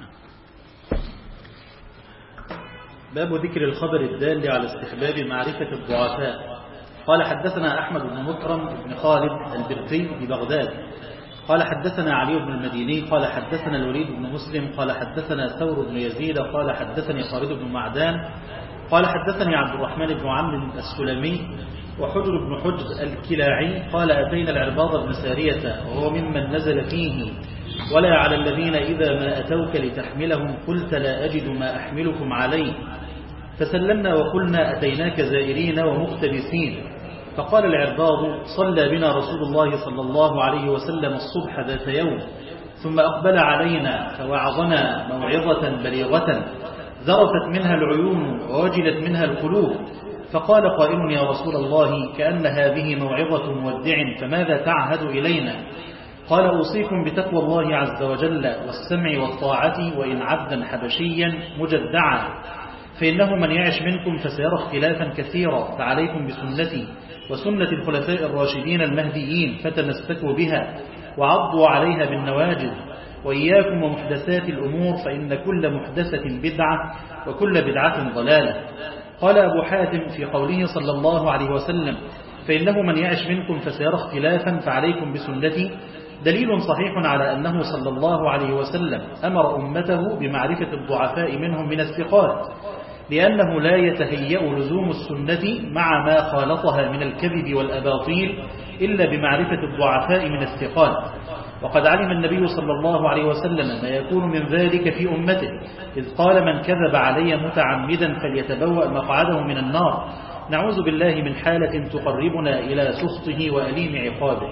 باب ذكر الخبر الدال على استحباب معرفة الضعفاء قال حدثنا أحمد بن مكرم بن خالد البرقي ببغداد قال حدثنا علي بن المديني قال حدثنا الوليد بن مسلم قال حدثنا ثور بن يزيد قال حدثني خالد بن معدان قال حدثني عبد الرحمن بن عمرو السلمي وحجر بن حجر الكلاعي قال أتينا العرباض بن سارية وهو ممن نزل فيه ولا على الذين إذا ما أتوك لتحملهم قلت لا أجد ما أحملكم عليه فسلمنا وقلنا أتيناك زائرين ومقتبسين فقال العرباض صلى بنا رسول الله صلى الله عليه وسلم الصبح ذات يوم ثم أقبل علينا فوعظنا موعظة بليغة ذرفت منها العيون ووجلت منها القلوب فقال قائل يا رسول الله كأن هذه موعظة مودع فماذا تعهد إلينا قال أوصيكم بتقوى الله عز وجل والسمع والطاعة وإن عبدا حبشيا مجدعا فإنه من يعش منكم فسيرى اختلافا كثيرا فعليكم بسنتي وسنة الخلفاء الراشدين المهديين فتمسكوا بها وعضوا عليها بالنواجذ وإياكم ومحدثات الأمور فإن كل محدثة بدعة وكل بدعة ضلالة قال أبو حاتم في قوله صلى الله عليه وسلم فإنه من يعش منكم فسيرى اختلافا فعليكم بسنتي دليل صحيح على أنه صلى الله عليه وسلم أمر أمته بمعرفة الضعفاء منهم من الثقات لأنه لا يتهيأ لزوم السنة مع ما خالطها من الكذب والأباطيل إلا بمعرفة الضعفاء من الثقات وقد علم النبي صلى الله عليه وسلم ما يكون من ذلك في أمته إذ قال من كذب علي متعمدا فليتبوأ مقعده من النار نعوذ بالله من حالة تقربنا إلى سخطه وأليم عقابه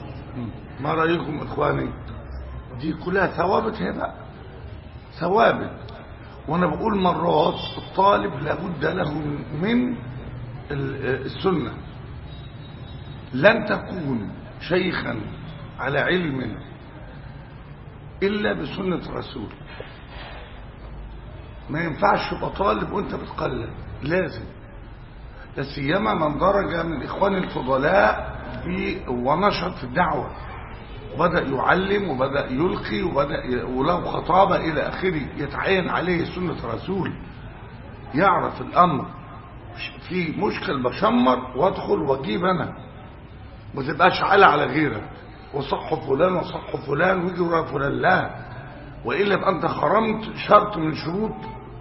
ما رأيكم إخواني دي كلها ثوابت هنا ثوابت وانا بقول مرات الطالب لابد له من السنة لن تكون شيخا على علم إلا بسنة الرسول ما ينفعش تبقى طالب وانت بتقلد لازم لا سيما من درج من الاخوان الفضلاء في ونشط في الدعوه وبدأ يعلم وبدأ يلقي وبدأ ولو خطابة إلى آخره يتعين عليه سنة رسول يعرف الأمر في مشكل بشمر وادخل واجيب أنا ما تبقاش على على غيرك وصح فلان وصح فلان ويجي ورا فلان لا وإلا يبقى أنت خرمت شرط من شروط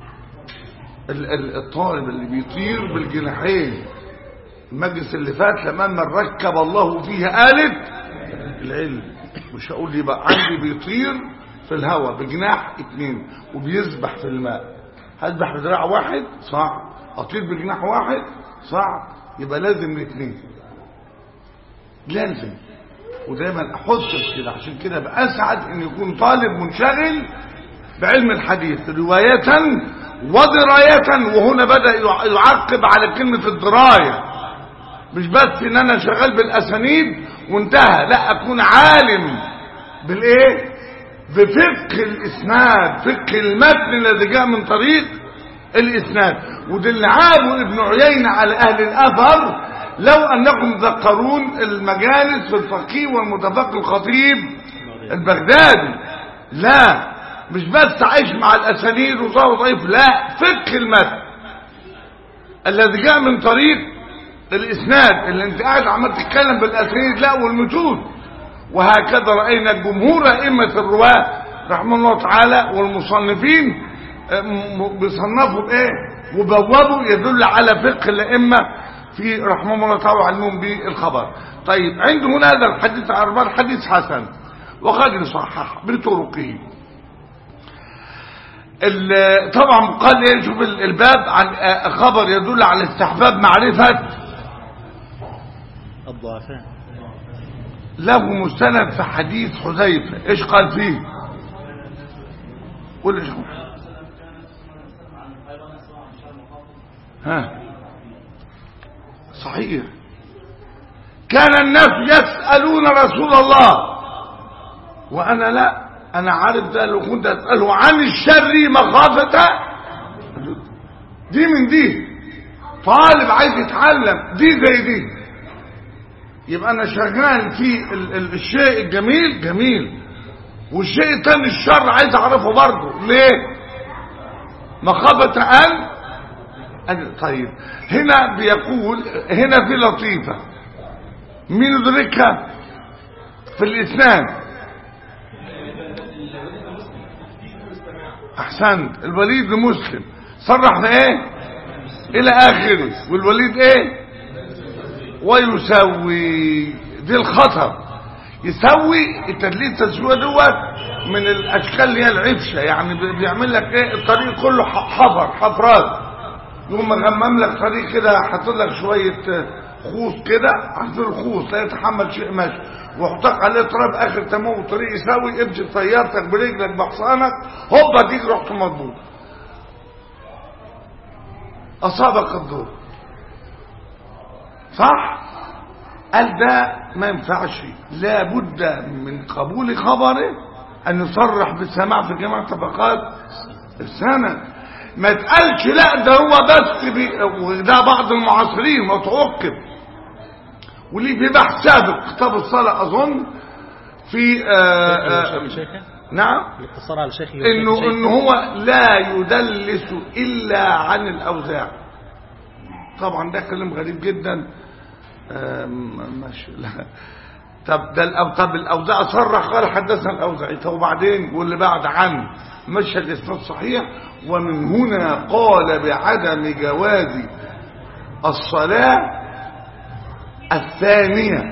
الطالب اللي بيطير بالجناحين المجلس اللي فات لما من ركب الله فيه آلة العلم مش هقول يبقى عندي بيطير في الهواء بجناح اتنين وبيسبح في الماء هسبح بدراع واحد صعب اطير بجناح واحد صعب يبقى لازم الاثنين لازم ودايما احط كده عشان كده بأسعد ان يكون طالب منشغل بعلم الحديث رواية ودراية وهنا بدأ يعقب على كلمة الدراية مش بس ان انا شغال بالاسانيد وانتهى لا اكون عالم بالايه بفقه الاسناد فقه المتن الذي جاء من طريق الاسناد وده اللي عابوا ابن عيينة على اهل الاثر لو انكم تذكرون المجالس في الفقيه والمتفقه الخطيب البغدادي لا مش بس عايش مع الاسانيد وصار ضعيف لا فقه المتن الذي جاء من طريق الاسناد اللي انت قاعد عمال تتكلم بالاسانيد لا والمتون وهكذا راينا جمهور ائمه الرواه رحمه الله تعالى والمصنفين بيصنفوا بايه وبوابوا يدل على فقه الائمه في رحمه الله تعالى وعلمهم بالخبر طيب عنده هنا هذا الحديث عربان حديث حسن وقد يصحح بطرقه طبعا قال ايه شوف الباب عن خبر يدل على استحباب معرفة الضعفاء له مستند في حديث حذيفة ايش قال فيه قول ايش ها صحيح كان الناس يسألون رسول الله وانا لا انا عارف ده لو كنت اساله عن الشر مخافه دي من دي طالب عايز يتعلم دي زي دي يبقى انا شغال في ال ال الشيء الجميل جميل والشيء الثاني الشر عايز اعرفه برضه ليه مخافه ان طيب هنا بيقول هنا في لطيفه مين يدركها في الاسناد احسنت الوليد بن مسلم صرح بايه الى اخره والوليد ايه ويسوي دي الخطر يسوي التدليل التسويه دوت من الاشكال اللي هي العفشه يعني بيعمل لك ايه الطريق كله حفر حفرات يقوم مغمم لك طريق كده حاطط لك شويه خوص كده عارف الخوص لا يتحمل شيء ماشي وحطك عليه تراب اخر تمام وطريق يساوي امشي طيارتك برجلك بحصانك هوبا ديك رحت مضبوط اصابك الدور صح قال ده ما ينفعش لابد من قبول خبره ان يصرح بالسماع في جميع طبقات السنه ما تقالش لا ده هو بس بي وده بعض المعاصرين وتعقب وليه في بحث سابق كتاب الصلاة أظن في آآ آآ نعم الاقتصار على شيخ انه انه هو لا يدلس الا عن الاوزاع طبعا ده كلام غريب جدا ماشي لا طب ده الأو... طب الاوزاع صرح قال حدثنا الاوزاعي طب وبعدين واللي بعد عن مشهد اسناد صحيح ومن هنا قال بعدم جواز الصلاه الثانية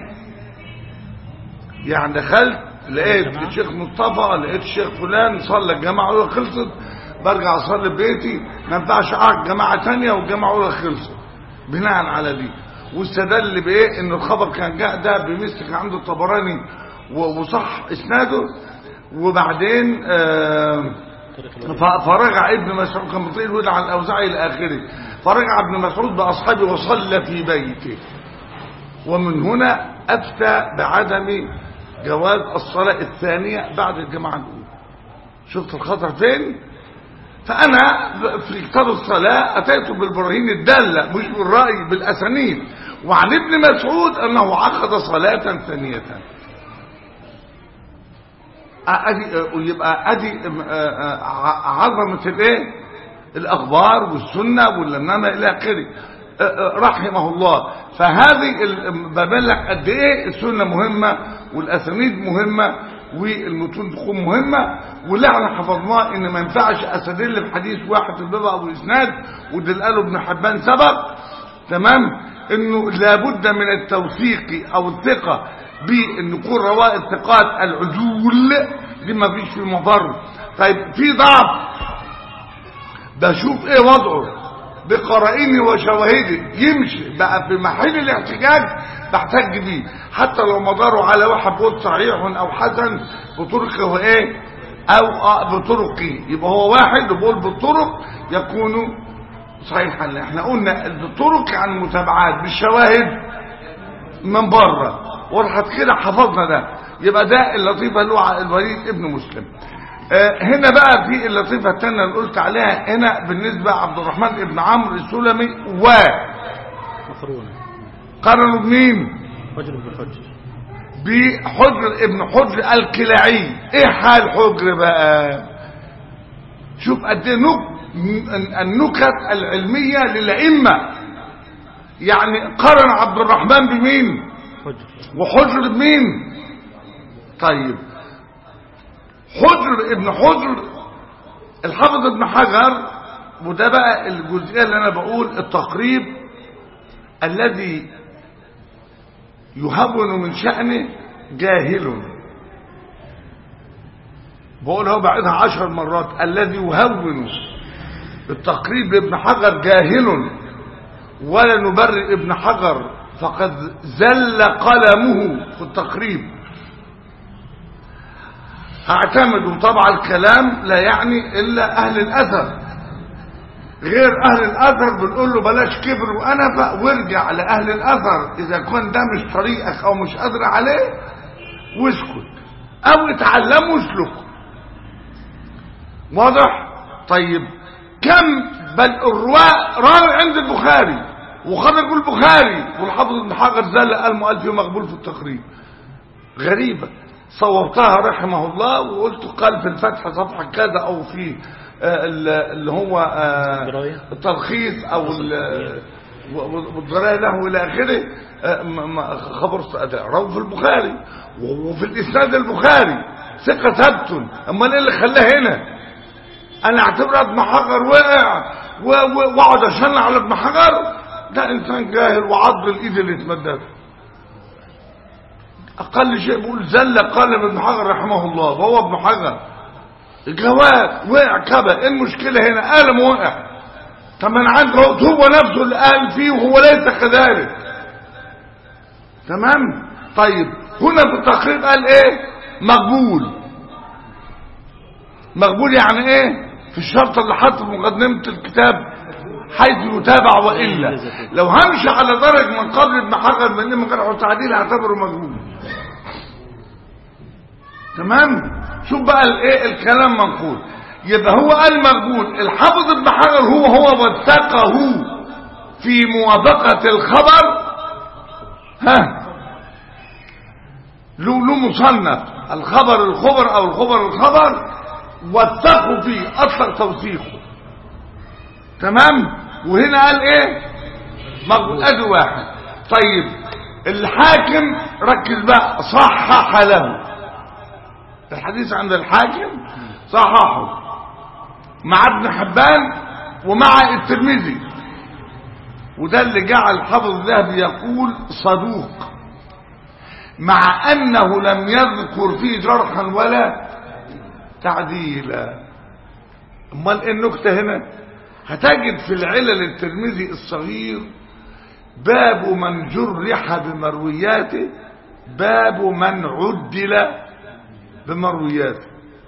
يعني دخلت لقيت الشيخ مصطفى لقيت الشيخ فلان صلى الجماعة أولى خلصت برجع أصلي ببيتي ما ينفعش أقعد جماعة تانية والجماعة أولى خلصت بناء على دي واستدل بإيه إن الخبر كان جاء ده بمثل عند الطبراني وصح إسناده وبعدين آه فرجع ابن مسعود كان بطيء الودع على الأوزاعي إلى آخره فرجع ابن مسعود بأصحابه وصلى في بيته ومن هنا أفتى بعدم جواز الصلاة الثانية بعد الجماعة الأولى شفت الخطر فين فأنا في كتاب الصلاة أتيت بالبراهين الدالة مش بالرأي بالأسانيد وعن ابن مسعود أنه عقد صلاة ثانية أدي يبقى أدي عظمة الايه الأخبار والسنة واللنامة إلى آخره رحمه الله فهذه ببين لك قد ايه السنه مهمه والاسانيد مهمه والمتون تكون مهمه واللي احنا حفظناه ان ما ينفعش استدل بحديث واحد في الباب ابو اسناد وده اللي قاله ابن حبان سبق تمام انه لابد من التوثيق او الثقه بان يكون رواه الثقات العدول دي ما فيش في مفر طيب في ضعف بشوف ايه وضعه بقرائني وشواهدي يمشي بقى في محل الاحتجاج بحتج بيه حتى لو مداره على واحد بيقول صحيح او حسن بطرقه ايه او آه بطرقه يبقى هو واحد بيقول بالطرق يكون صحيحا احنا قلنا الطرق عن متابعات بالشواهد من بره وضحت كده حفظنا ده يبقى ده اللطيفه اللي هو الوليد ابن مسلم آه هنا بقى في اللطيفه الثانيه اللي قلت عليها هنا بالنسبه عبد الرحمن ابن عمرو السلمي و مقرون قارنوا بمين حجر بحجر بحجر ابن حجر الكلاعي ايه حال حجر بقى شوف قد ايه نك- النكت العلميه للائمه يعني قارن عبد الرحمن بمين حجر وحجر بمين طيب حجر ابن حجر الحافظ ابن حجر وده بقى الجزئيه اللي انا بقول التقريب الذي يهون من شأنه جاهل بقول هو بعدها عشر مرات الذي يهون التقريب لابن حجر جاهل ولا نبرئ ابن حجر فقد زل قلمه في التقريب هعتمد طبعا الكلام لا يعني الا اهل الاثر غير اهل الاثر بنقول له بلاش كبر وانفه وارجع لاهل الاثر اذا كان ده مش طريقك او مش قادر عليه واسكت او اتعلموا واسلكوا واضح طيب كم بل الرواء راوي عند البخاري وخرج البخاري والحافظ ابن حجر زل قال مؤلف مقبول في التقريب غريبة صوبتها رحمه الله وقلت قال في الفتح صفحة كذا او في آه، ال- اللي هو آه، دراية. التلخيص او ال- و- والدراية له الى اخره آه، م- م- خبر اداء روى في البخاري وفي الاسناد البخاري ثقة ثبت امال ايه اللي خلاه هنا انا اعتبر ابن حجر وقع و- و- واقعد اشن على ابن حجر ده انسان جاهل وعض الايد اللي اتمدت اقل شيء بيقول زل قلم ابن حجر رحمه الله وهو ابن حجر جواد وقع كبا ايه المشكله هنا قلم وقع طب انا عندي هو هو نفسه اللي قال فيه وهو ليس كذلك تمام طيب هنا في التقريب قال ايه مقبول مقبول يعني ايه في الشرط اللي حطه في مقدمه الكتاب حيث يتابع والا لو همشي على درج من قبل ابن حجر من من غير تعديل هعتبره مقبول تمام شوف بقى الايه الكلام منقول يبقى هو قال مقبول الحافظ ابن حجر هو هو وثقه في موافقه الخبر ها له له مصنف الخبر الخبر او الخبر الخبر وثقوا فيه اطلق توثيقه تمام وهنا قال ايه مقبول ادي واحد طيب الحاكم ركز بقى صحح له الحديث عند الحاكم صححه مع ابن حبان ومع الترمذي وده اللي جعل حافظ الذهبي يقول صدوق مع انه لم يذكر فيه جرحا ولا تعديلا امال ايه النكته هنا هتجد في العلل الترمذي الصغير باب من جرح بمروياته باب من عدل بمروياته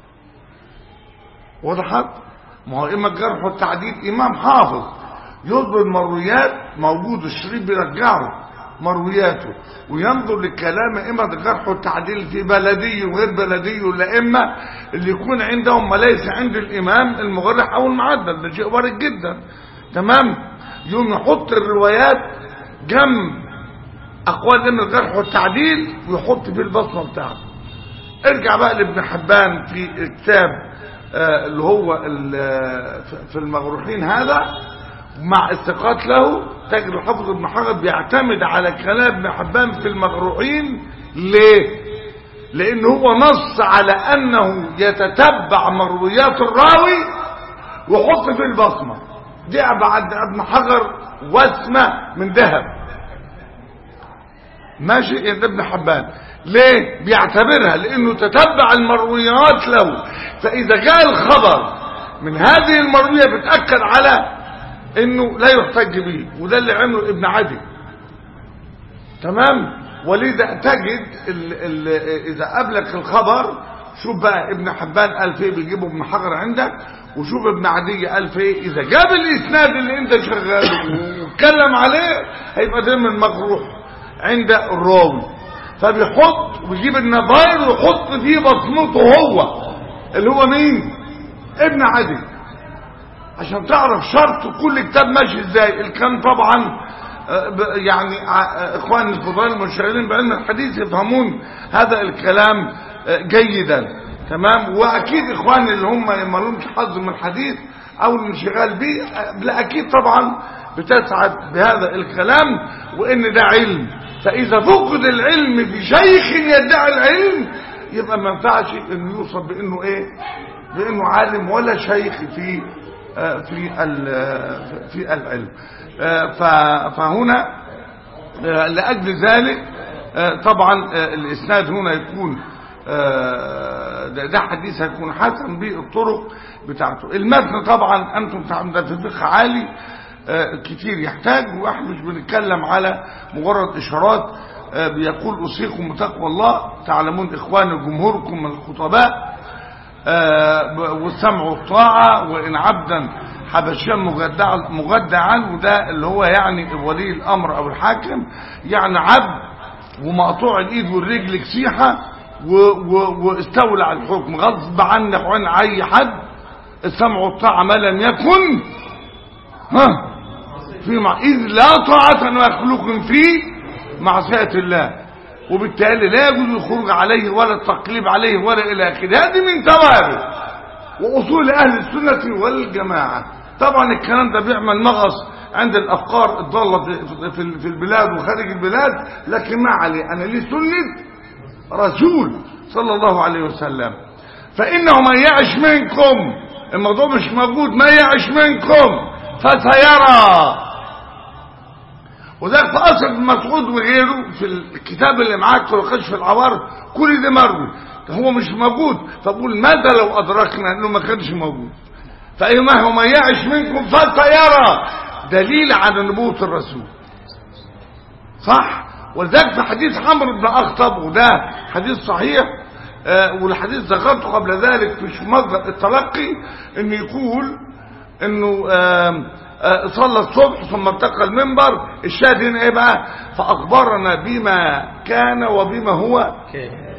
وضحت ما هو اما الجرح والتعديل امام حافظ يضبط مرويات موجود الشريف بيرجعه مروياته وينظر للكلام اما الجرح والتعديل في بلدي وغير بلدي والائمه اللي يكون عندهم ما ليس عند الامام المجرح او المعدل ده شيء وارد جدا تمام يوم يحط الروايات جنب اقوال ابن الجرح والتعديل ويحط فيه البصمه بتاعته ارجع بقى لابن حبان في كتاب آه، اللي هو ال- في المغروحين هذا مع الثقات له تجد الحافظ ابن حجر بيعتمد على كلام ابن حبان في المغروحين ليه لان هو نص على انه يتتبع مرويات الراوي ويحط فيه البصمه دي بعد ابن حجر وسمه من ذهب ماشي يا ابن حبان ليه بيعتبرها لانه تتبع المرويات له فاذا جاء الخبر من هذه المرويه بتاكد على انه لا يحتج به وده اللي عمله ابن عدي تمام ولذا تجد ال ال اذا قابلك الخبر شوف بقى ابن حبان قال فيه بيجيبه ابن حجر عندك وشوف ابن عدي قال فيه اذا جاب الاسناد اللي انت شغاله واتكلم عليه هيبقى دايما مجروح عند الراوي فبيحط ويجيب النظائر ويحط فيه بصمته هو اللي هو مين ابن عدي عشان تعرف شرط كل كتاب ماشي ازاي الكلام طبعا يعني اخوان الفضلاء المنشغلين بعلم الحديث يفهمون هذا الكلام جيدا تمام واكيد اخواني اللي هم ما لهمش حظ من الحديث او الانشغال به لا اكيد طبعا بتسعد بهذا الكلام وان ده علم فاذا فقد العلم في شيخ يدعي العلم يبقى ما ينفعش انه يوصف بانه ايه بانه عالم ولا شيخ في في في العلم فهنا لاجل ذلك طبعا الاسناد هنا يكون ده حديث هيكون حسن بالطرق بتاعته المتن طبعا انتم تعلمون ده في الفقه عالي كتير يحتاج واحنا مش بنتكلم على مجرد اشارات بيقول اوصيكم بتقوى الله تعلمون اخواني جمهوركم من الخطباء والسمع والطاعه وان عبدا حبشيا مجدعا وده اللي هو يعني ولي الامر او الحاكم يعني عبد ومقطوع الايد والرجل كسيحه واستولى على الحكم غصب عنك وعن اي حد السمع والطاعه ما لم يكن ها في مع اذ لا طاعه مخلوق في معصيه الله وبالتالي لا يجوز الخروج عليه ولا التقليب عليه ولا الى اخره هذه من ثوابت واصول اهل السنه والجماعه طبعا الكلام ده بيعمل مغص عند الافكار الضاله في في البلاد وخارج البلاد لكن ما عليه انا لي سنه رسول صلى الله عليه وسلم فانه من يعش منكم الموضوع مش موجود ما يعش منكم فسيرى وذلك في اصل ابن مسعود وغيره في الكتاب اللي معاك في كشف العوار كل ده مروي هو مش موجود فبقول ماذا لو ادركنا انه ما كانش موجود فايما هو من يعش منكم فسيرى دليل على نبوة الرسول صح ولذلك في حديث عمرو بن اخطب وده حديث صحيح آه والحديث ذكرته قبل ذلك في مصدر التلقي انه يقول انه آه آه صلى الصبح ثم ارتقى المنبر الشاهد هنا ايه بقى فاخبرنا بما كان وبما هو كان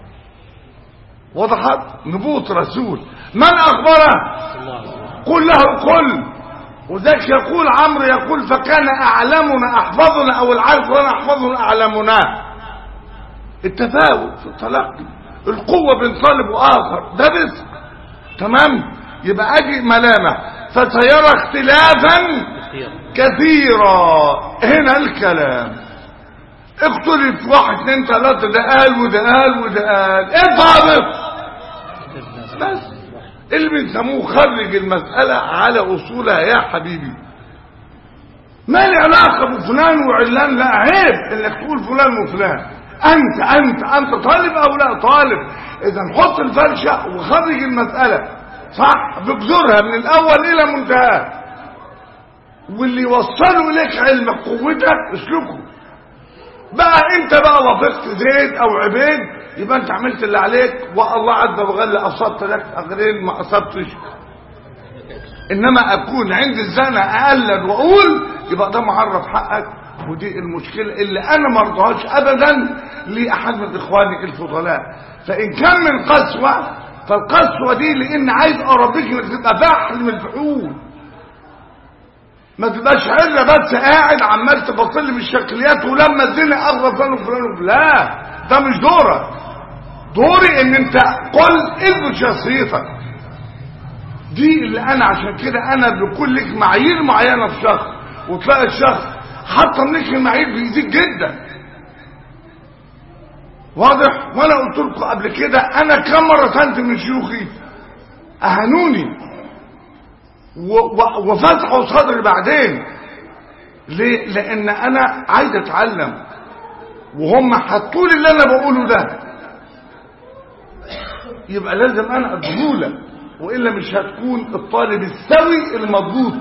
وضحت نبوة رسول من اخبره قل له الكل وذاك يقول عمرو يقول فكان اعلمنا احفظنا او العارف وانا احفظنا اعلمنا التفاوت في التلقي القوة بين طالب واخر ده بس تمام يبقى اجي ملامح فسيرى اختلافا كثيرا هنا الكلام اختلف واحد اتنين تلاتة ده قال وده قال وده قال ايه ضابط بس اللي بنسموه خرج المسألة على أصولها يا حبيبي ما لي علاقة بفلان وعلان لا عيب انك تقول فلان وفلان انت انت انت طالب او لا طالب اذا نحط الفرشة وخرج المسألة صح بجذورها من الاول الى منتهى واللي يوصلوا اليك علمك قوتك اسلكه بقى انت بقى وافقت زيد او عبيد يبقى انت عملت اللي عليك والله عز وجل اصبت لك اجرين ما اصبتش انما اكون عند الزنا اقلد واقول يبقى ده معرف حقك ودي المشكلة اللي انا ما ارضاهاش ابدا لاحد من اخواني الفضلاء فان كان من قسوة فالقسوة دي لان عايز اربيك انك تبقى فحل من الفحول ما تبقاش عله بس قاعد عمال تبطل بالشكليات ولما الدنيا اغرب فلان وفلان لا ده مش دورك دوري ان انت قل اثبت شخصيتك دي اللي انا عشان كده انا بكل لك معايير معينه في شخص وتلاقي الشخص حاطه لك المعايير بيزيد جدا واضح وانا قلت لكم قبل كده انا كم مره كنت من شيوخي اهانوني وفتحوا صدري بعدين ليه لان انا عايز اتعلم وهم حطوا لي اللي انا بقوله ده يبقى لازم انا ادهوله والا مش هتكون الطالب السوي المضبوط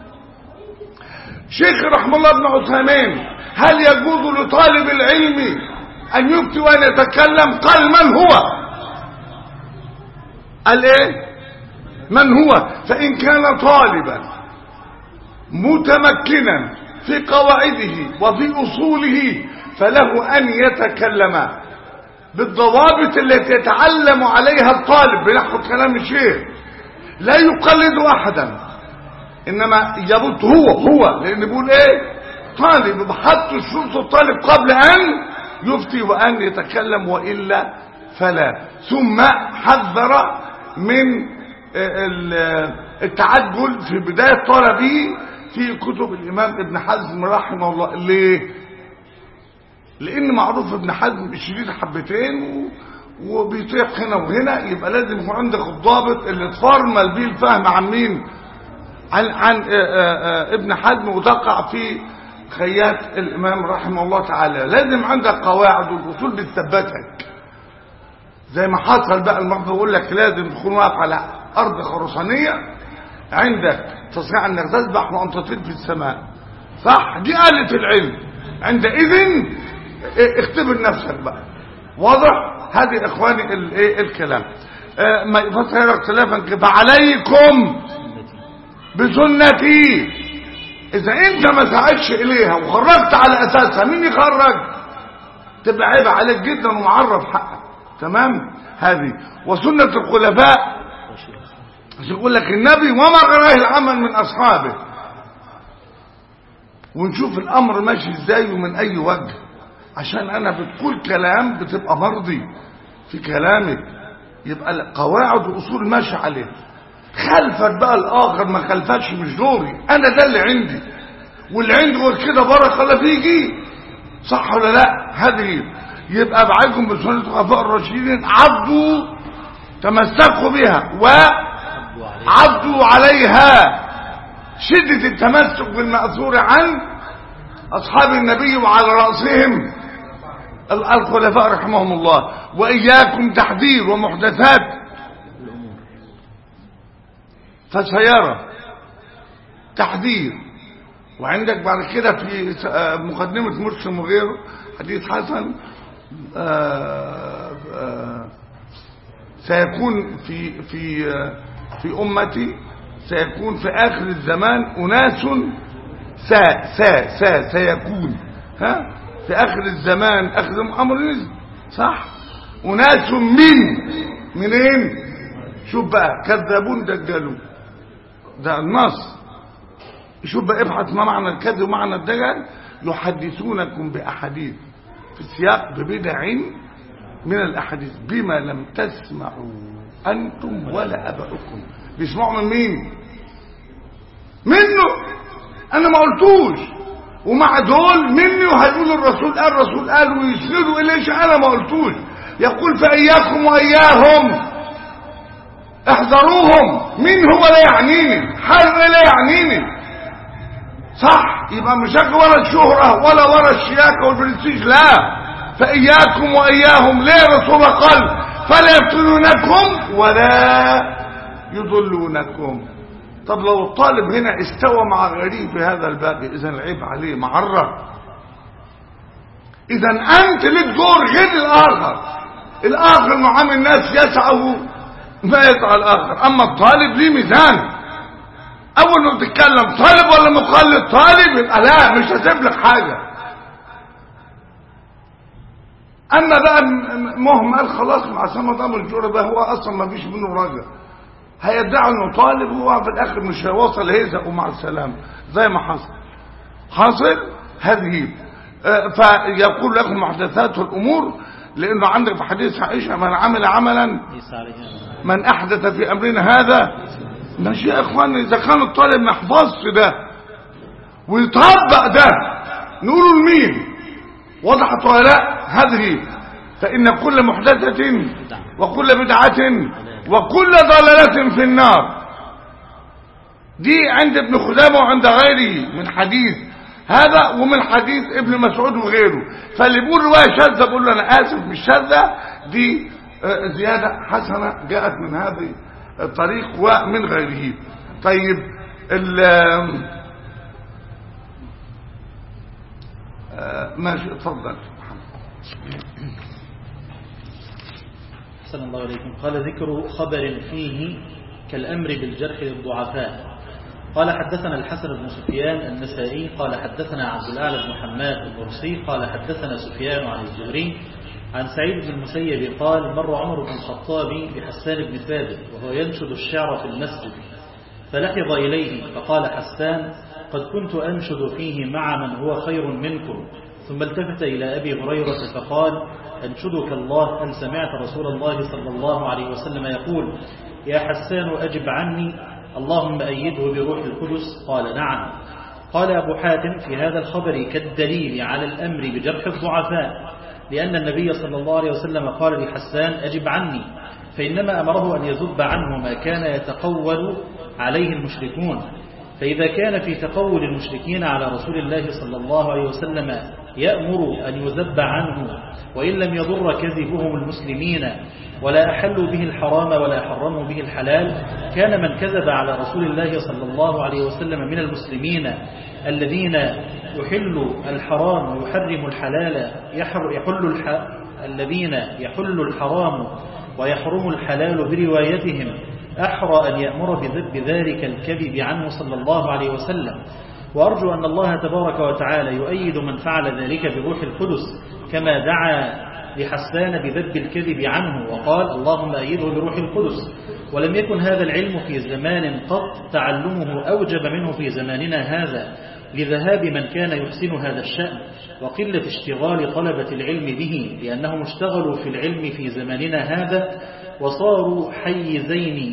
شيخ رحمه الله بن عثيمين هل يجوز لطالب العلم ان يفتي وان يتكلم قال من هو قال ايه من هو فان كان طالبا متمكنا في قواعده وفي اصوله فله ان يتكلم بالضوابط التي يتعلم عليها الطالب بنحو كلام الشيخ لا يقلد احدا انما يبط هو هو لان بيقول ايه طالب بحط الشروط الطالب قبل ان يفتي وان يتكلم والا فلا ثم حذر من التعجل في بداية طلبه في كتب الامام ابن حزم رحمه الله ليه لان معروف ابن حزم شديد حبتين وبيطيح هنا وهنا يبقى لازم يكون عندك الضابط اللي تفرمل بيه الفهم عن مين عن, عن ابن حزم وتقع في خيات الامام رحمه الله تعالى لازم عندك قواعد والاصول بتثبتك زي ما حصل بقى المرضى يقول لك لازم تكون واقف على ارض خرسانيه عندك تستطيع انك تسبح وانت تطير في السماء صح دي آلة العلم عندئذ اختبر نفسك بقى واضح هذه اخواني الايه الكلام آه ما يفسر اختلافا فعليكم بسنتي اذا انت ما سعدش اليها وخرجت على اساسها مين يخرج تبقى عيب عليك جدا ومعرف حقك تمام هذه وسنة الخلفاء يقول لك النبي وما غيره العمل من اصحابه ونشوف الامر ماشي ازاي ومن اي وجه عشان انا بتقول كلام بتبقى مرضي في كلامك يبقى القواعد واصول ماشي عليه خلفك بقى الاخر ما خلفكش مش دوري انا ده اللي عندي واللي عندي غير كده بارك الله فيكي صح ولا لا هذه يبقى بعيكم بسنه الخلفاء الراشدين عضوا تمسكوا بها وعضوا عليها شدة التمسك بالمأثور عن أصحاب النبي وعلى رأسهم الخلفاء رحمهم الله وإياكم تحذير ومحدثات فسيرى تحذير وعندك بعد كده في مقدمة مسلم وغيره حديث حسن سيكون في في في أمتي سيكون في آخر الزمان أناس سا سا سا سيكون ها في آخر الزمان آخر أمر نزل صح أناس من منين شوف بقى كذابون دجالون ده النص شوف بقى ابحث ما معنى الكذب ومعنى الدجل يحدثونكم بأحاديث في السياق ببدع من الأحاديث بما لم تسمعوا أنتم ولا أبائكم بيسمعوا من مين منه أنا ما قلتوش ومع دول مني وهيقولوا الرسول قال الرسول قال ويسندوا إليش أنا ما قلتوش يقول فإياكم وإياهم احذروهم مين هو لا يعنيني حر لا يعنيني صح يبقى مش ورا الشهرة ولا ورا الشياكة والبرستيج لا فإياكم وإياهم ليه رسول قال فلا يفتنونكم ولا يضلونكم طب لو الطالب هنا استوى مع غريب في هذا الباب اذا العيب عليه معرض اذا انت لك دور غير الاخر الاخر معامل الناس يسعه ما يسعى الاخر اما الطالب ليه ميزان اول ما بتتكلم طالب ولا مقلد طالب يبقى لا مش هسيب لك حاجه اما بقى مهمل خلاص مع سما امر الجوره ده هو اصلا ما فيش منه رجع هيدعي انه طالب وهو في الاخر مش هيوصل هيزق ومع السلامه زي ما حصل حصل هذه فيقول لكم محدثات الامور لانه عندك في حديث عائشه من عمل عملا من احدث في امرنا هذا ماشي يا اخوان اذا كان الطالب ما يحفظش ده ويطبق ده نقوله لمين وضحت ولا لا هذه فان كل محدثه وكل بدعه وكل ضلالة في النار دي عند ابن خزامة وعند غيره من حديث هذا ومن حديث ابن مسعود وغيره فاللي بيقول رواية شاذة بقول له أنا آسف مش شاذة دي آه، زيادة حسنة جاءت من هذه الطريق ومن غيره طيب ال آه، ماشي اتفضل أحسن الله إليكم قال ذكر خبر فيه كالأمر بالجرح للضعفاء قال حدثنا الحسن بن سفيان النسائي قال حدثنا عبد الأعلى بن حماد البرسي قال حدثنا سفيان عن الزهري عن سعيد بن المسيب قال مر عمر بن الخطاب بحسان بن ثابت وهو ينشد الشعر في المسجد فلحظ إليه فقال حسان قد كنت أنشد فيه مع من هو خير منكم ثم التفت إلى أبي هريرة فقال أنشدك الله هل سمعت رسول الله صلى الله عليه وسلم يقول يا حسان أجب عني اللهم أيده بروح القدس قال نعم قال أبو حاتم في هذا الخبر كالدليل على الأمر بجرح الضعفاء لأن النبي صلى الله عليه وسلم قال لحسان أجب عني فإنما أمره أن يذب عنه ما كان يتقول عليه المشركون فإذا كان في تقول المشركين على رسول الله صلى الله عليه وسلم يأمر أن يذب عنه وإن لم يضر كذبهم المسلمين ولا أحلوا به الحرام ولا حرموا به الحلال كان من كذب على رسول الله صلى الله عليه وسلم من المسلمين الذين يحل الحرام ويحرم الحلال يحر يحل الح... الذين يحل الحرام ويحرم الحلال بروايتهم أحرى أن يأمر بذب ذلك الكذب عنه صلى الله عليه وسلم وأرجو أن الله تبارك وتعالى يؤيد من فعل ذلك بروح القدس كما دعا لحسان بذب الكذب عنه وقال اللهم أيده بروح القدس ولم يكن هذا العلم في زمان قط تعلمه أوجب منه في زماننا هذا لذهاب من كان يحسن هذا الشأن وقلة اشتغال طلبة العلم به لأنهم اشتغلوا في العلم في زماننا هذا وصاروا حيزين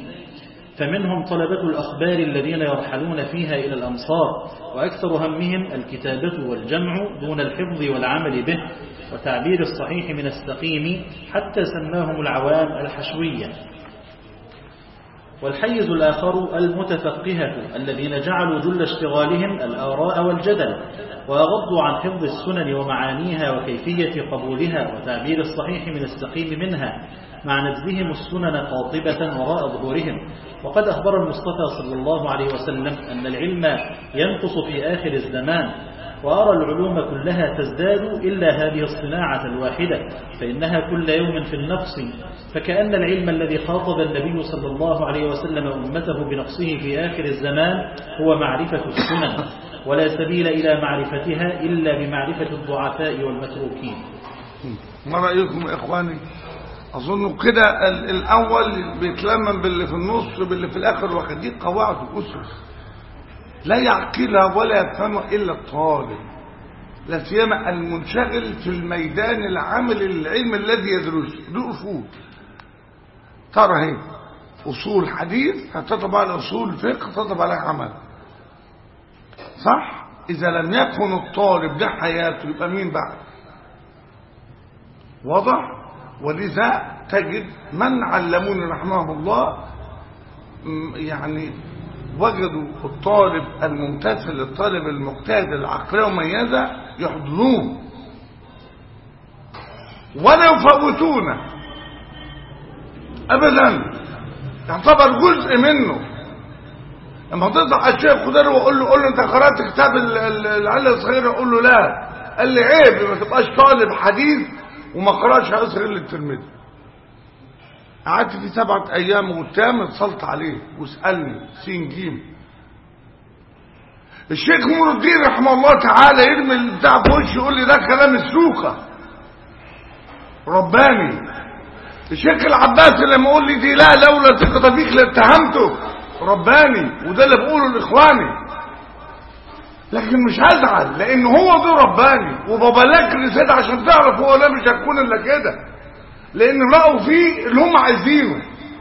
فمنهم طلبة الأخبار الذين يرحلون فيها إلى الأمصار وأكثر همهم الكتابة والجمع دون الحفظ والعمل به وتعبير الصحيح من السقيم حتى سماهم العوام الحشوية والحيز الآخر المتفقهة الذين جعلوا جل اشتغالهم الآراء والجدل وأغضوا عن حفظ السنن ومعانيها وكيفية قبولها وتعبير الصحيح من السقيم منها مع نجزهم السنن قاطبة وراء ظهورهم وقد أخبر المصطفى صلى الله عليه وسلم أن العلم ينقص في آخر الزمان وأرى العلوم كلها تزداد إلا هذه الصناعة الواحدة فإنها كل يوم في النقص فكأن العلم الذي خاطب النبي صلى الله عليه وسلم أمته بنقصه في آخر الزمان هو معرفة السنن ولا سبيل إلى معرفتها إلا بمعرفة الضعفاء والمتروكين ما رأيكم يا إخواني أظن كده ال- الأول بيتلمم باللي في النص باللي في الآخر واخد دي قواعد وأسس لا يعقلها ولا يفهمها إلا الطالب لا سيما المنشغل في الميدان العمل العلم الذي يدرسه دي أصول ترى هي أصول حديث هتطبع على أصول فقه تطبع على عمل صح إذا لم يكن الطالب ده حياته يبقى مين بعد واضح ولذا تجد من علموني رحمه الله م- يعني وجدوا الطالب الممتثل الطالب المجتهد العقلية مميزة يحضنوه ولا يفوتونه ابدا يعتبر جزء منه لما تطلع على الشيخ خضر واقول له قول له انت قرات كتاب ال- ال- العيله الصغيره اقول له لا قال لي عيب ما تبقاش طالب حديث وما قراش حديث غير للترمذي قعدت في سبعة أيام قدام اتصلت عليه واسألني سين جيم الشيخ نور الدين رحمه الله تعالى يرمي البتاع في وشي يقول لي ده كلام السوكة رباني الشيخ العباسي لما يقول لي دي لا لولا ثقة فيك لاتهمته رباني وده اللي بقوله لاخواني لكن مش هزعل لان هو ده رباني وببلغك رسالة عشان تعرف هو لا مش هتكون الا كده لان رأوا فيه اللي هم عايزينه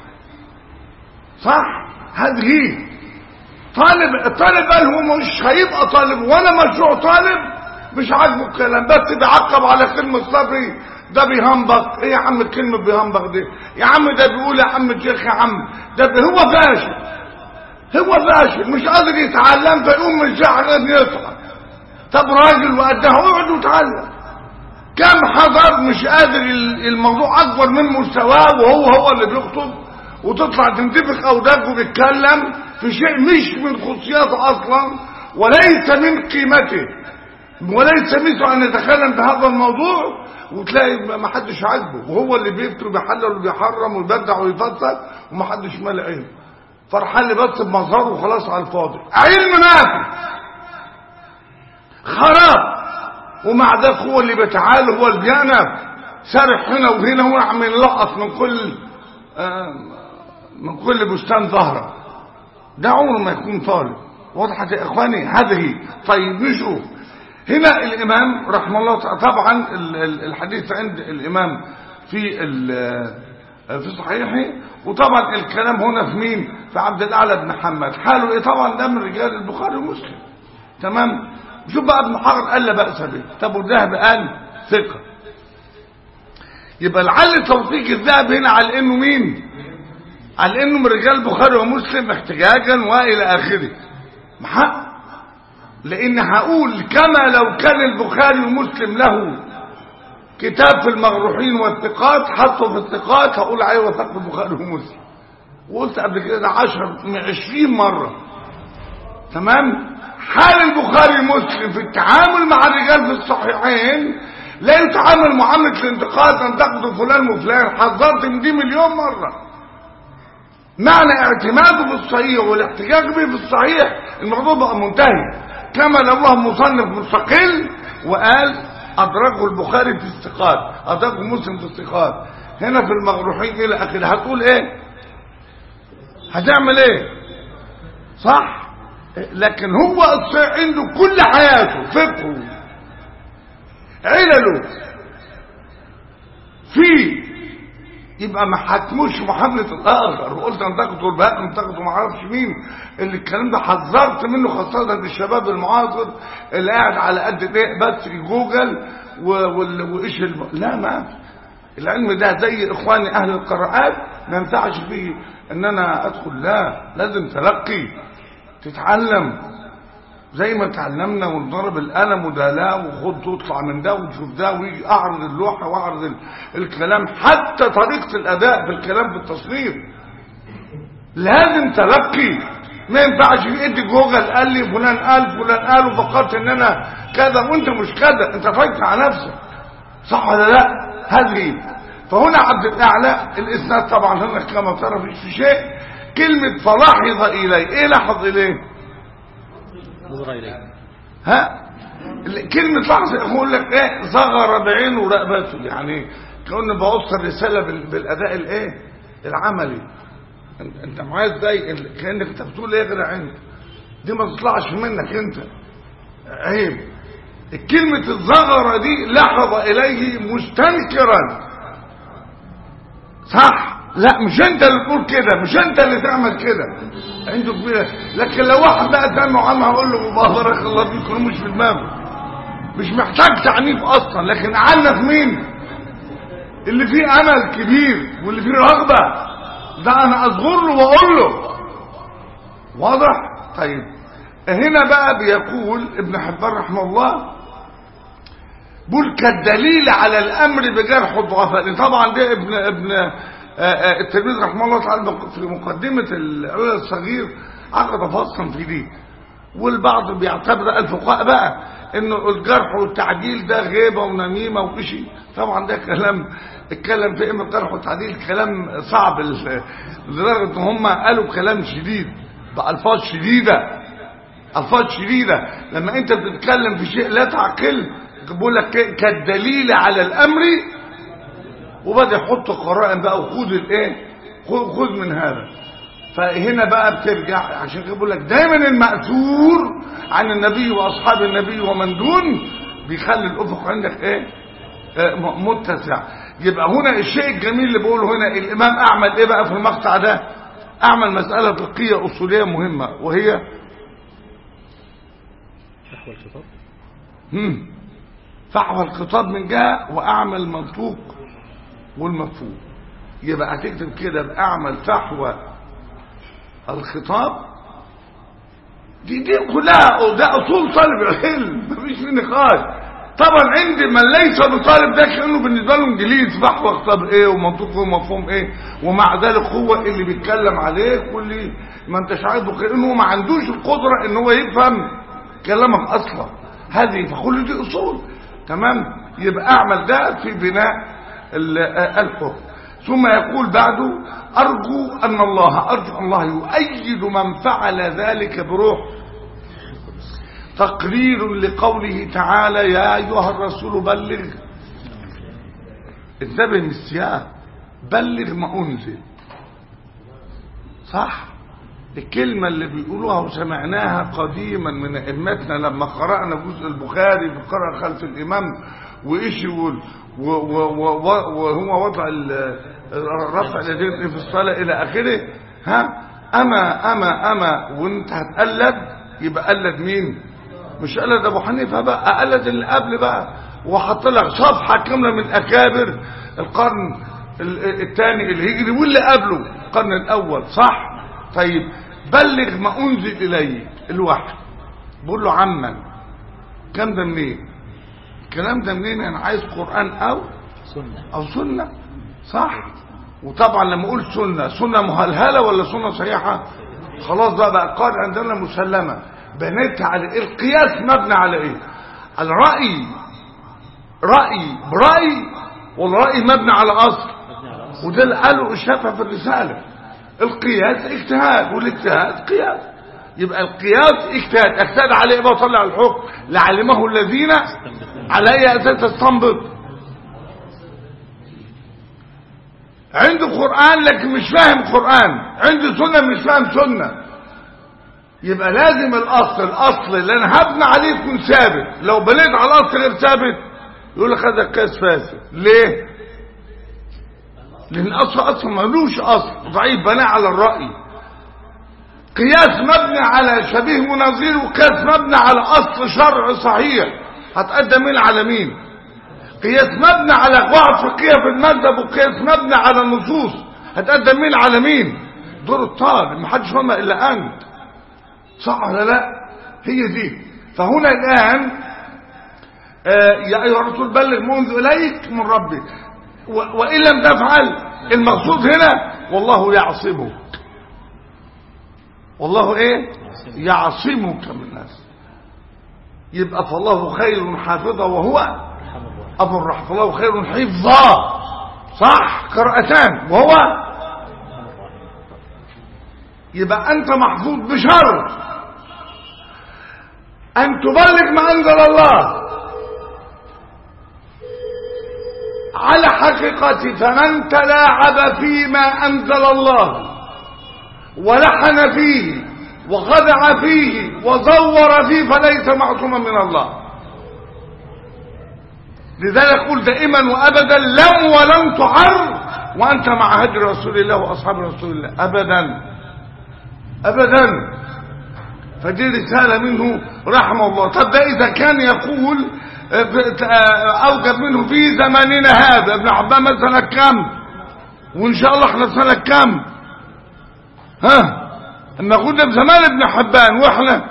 صح هذه طالب الطالب قال هو مش هيبقى طالب وانا مشروع طالب مش عاجبه الكلام بس بيعقب على كلمة صبري ده بيهنبق ايه يا عم الكلمة بيهنبق دي يا عم ده بيقول يا عم الشيخ يا عم ده بي- هو فاشل هو فاشل مش قادر يتعلم فيقوم من شهر يطلع طب راجل وقدها اقعد وتعلم كم حضر مش قادر ال- الموضوع اكبر من مستواه وهو هو اللي بيخطب وتطلع تنتفخ اوداك وبيتكلم في شيء مش من خصوصياته اصلا وليس من قيمته وليس مثل ان يتكلم بهذا الموضوع وتلاقي ما حدش عاجبه وهو اللي بيفتي وبيحلل وبيحرم ويبدع ويفسر وما حدش مال عينه فرحان لي بس بمظهره وخلاص على الفاضي علم نافع خراب ومع ذلك هو اللي بيتعال هو اللي بيعنف سارح هنا وهنا ويعمل لقط من كل آه، من كل بستان ظهره ده عمره ما يكون طالب وضحت يا اخواني هذه طيب نشوف هنا الامام رحمه الله تعالى طبعا ال- ال- الحديث عند الامام في ال- في صحيحه وطبعا الكلام هنا في مين في عبد الاعلى بن محمد حاله ايه طبعا ده من رجال البخاري ومسلم تمام شوف بقى ابن حجر قال لا باس به طب والذهب قال ثقه يبقى لعل توثيق الذهب هنا على انه مين على انه من رجال البخاري ومسلم احتجاجا والى اخره حق لان هقول كما لو كان البخاري ومسلم له كتاب في المغروحين والثقات حطه في الثقات هقول عليه وثق البخاري ومسلم وقلت قبل كده ده 10 من 20 مره تمام حال البخاري ومسلم في التعامل مع الرجال في الصحيحين لا يتعامل معامله الانتقاد ان تاخذوا فلان وفلان حذرت من دي مليون مره معنى اعتماده في الصحيح والاحتجاج به في الصحيح الموضوع بقى منتهي كما لو الله مصنف مستقل وقال ادركه البخاري في الثقات ادركه مسلم في الثقات هنا في المغروحين الى اخره هتقول ايه هتعمل ايه صح لكن هو الصحيح عنده كل حياته فقهه علله فيه يبقى ما حكموش محاملة الآخر وقلت أن تاخدوا الباقي أن تاخدوا ما اعرفش مين اللي الكلام ده حذرت منه خاصة الشباب المعاصر اللي قاعد على قد ايه بس جوجل و- وال- وإيش الب... لا ما في. العلم ده زي إخواني أهل القراءات ما ينفعش فيه إن أنا أدخل لا لازم تلقي تتعلم زي ما اتعلمنا ونضرب القلم وده لا وخد تطلع من ده وتشوف ده ويجي اعرض اللوحه واعرض ال- الكلام حتى طريقه الاداء في الكلام في التصنيف لازم تلقي ما ينفعش ادي جوجل قال لي فلان قال فلان قال وفكرت ان انا كذا وانت مش كذا انت فايت على نفسك صح ولا لا هذه فهنا عبد الاعلى الاسناد طبعا هنا كما ترى في شيء كلمه فلاحظ اليه ايه لاحظ اليه نظر إليه ها كلمة لحظة يقول لك ايه صغر بعينه رقبته يعني كأنه بوصل رسالة بال- بالأداء الايه العملي انت, انت معايا ازاي ال- كأنك انت بتقول ايه غير عندك دي ما تطلعش منك انت عيب الكلمة الزغرة دي لحظ إليه مستنكرا صح لا مش انت اللي تقول كده مش انت اللي تعمل كده عنده كبيرة لكن لو واحد بقى سامع عنها هقول له والله بارك الله فيكم مش في دماغه مش محتاج تعنيف اصلا لكن عنف مين اللي فيه امل كبير واللي فيه رغبة ده انا اصغر له واقول له واضح طيب هنا بقى بيقول ابن حبان رحمه الله بول كالدليل على الامر بجرح الضعفاء طبعا ده ابن ابن آه، آه، التلميذ رحمه الله تعالى في مقدمه العلل الصغير عقد فصلا في دي والبعض بيعتبر الفقهاء بقى انه الجرح والتعديل ده غيبه ونميمه وشيء طبعا ده كلام اتكلم في اما الجرح والتعديل كلام صعب ال- لدرجه ان هم قالوا كلام شديد بالفاظ شديده الفاظ شديده لما انت بتتكلم في شيء لا تعقل بيقول لك ك- كالدليل على الامر وبدا يحط قرائن بقى وخذ الايه خذ خذ من هذا فهنا بقى بترجع عشان كده بقول لك دايما المأثور عن النبي واصحاب النبي ومن دون بيخلي الافق عندك ايه آه، م- متسع يبقى هنا الشيء الجميل اللي بقوله هنا الامام اعمل ايه بقى في المقطع ده اعمل مسألة فقهية اصولية مهمة وهي نحو الخطاب هم، فحوى الخطاب من جهة واعمل المنطوق والمفهوم يبقى هتكتب كده باعمل فحوى الخطاب دي دي كلها ده اصول طالب العلم مفيش فيه نقاش طبعا عند من ليس بطالب ده كانه بالنسبه له انجليزي فحوى طب ايه ومنطقه ومفهوم ايه ومع ذلك هو اللي بيتكلم عليك واللي ما انتش عاجبه كانه ما عندوش القدره ان هو يفهم كلامك اصلا هذه فكل دي اصول تمام يبقى اعمل ده في بناء ال- الحكم ثم يقول بعده ارجو ان الله ارجو الله يؤيد من فعل ذلك بروح تقرير لقوله تعالى يا أيها الرسول بلغ انتبه من السياق بلغ ما أنزل صح الكلمة اللي بيقولوها وسمعناها قديما من أئمتنا لما قرأنا جزء البخاري بقرأ خلف الإمام وإيش وال- و- و- و- و- وهو وضع ال- رفع اليدين في الصلاة إلى آخره ها أما أما أما وأنت هتقلد يبقى قلد مين؟ مش قلد ابو حنيفه بقى قلد اللي قبل بقى وحط لك صفحه كامله من اكابر القرن الثاني الهجري واللي قبله القرن الاول صح طيب بلغ ما انزل اليه الوحي بقول له عما الكلام ده منين الكلام ده منين انا عايز قران او سنة او سنه صح وطبعا لما اقول سنه سنه مهلهله ولا سنه صحيحه خلاص بقى بقى القاعده عندنا مسلمه بنيت على ايه القياس مبني على ايه على راي راي براي والراي مبني على اصل مبني على أصل وده اللي قاله الشافعي في الرساله القياس اجتهاد والاجتهاد قياس يبقى القياس اجتهاد اجتهاد على ايه بقى طلع الحكم لعلمه الذين على اي اساس تستنبط عنده قرآن لكن مش فاهم قرآن عنده سنة مش فاهم سنة يبقى لازم الأصل الأصل اللي أنا هبني عليه يكون ثابت لو بنيت على الأصل غير ثابت يقول لك هذا القياس فاسد ليه؟ لأن الأصل أصلا ملوش أصل ضعيف بناء على الرأي قياس مبني على شبيه مناظير وقياس مبني على أصل شرع صحيح هتقدم مين على مين؟ قياس مبني على قواعد فقهيه في المذهب وقياس مبني على النصوص هتقدم مين على مين دور الطالب محدش فاهمها الا انت صح ولا لا هي دي فهنا الان آه يا ايها الرسول بلغ منذ اليك من ربك و- وان لم تفعل المقصود هنا والله يعصمك والله ايه يعصمك من الناس يبقى فالله خير حافظا وهو أرحم الراحمين أبو الرحمة الله خير حفظا صح قراءتان وهو أرحم الراحمين يبقى أنت محفوظ بشرط أن تبلغ ما أنزل الله على حقيقة فمن تلاعب فيما أنزل الله ولحن فيه وخدع فيه وزور فيه فليس معصوما من الله لذلك قل دائما وابدا لم ولم تعر وانت مع هدي رسول الله واصحاب رسول الله ابدا ابدا فدي رسالة منه رحمه الله طب ده اذا كان يقول آه، ف- آه، اوجب منه في زماننا هذا ابن عباس مثلا كم وان شاء الله احنا سنة كم ها اما كنا في زمان ابن حبان واحنا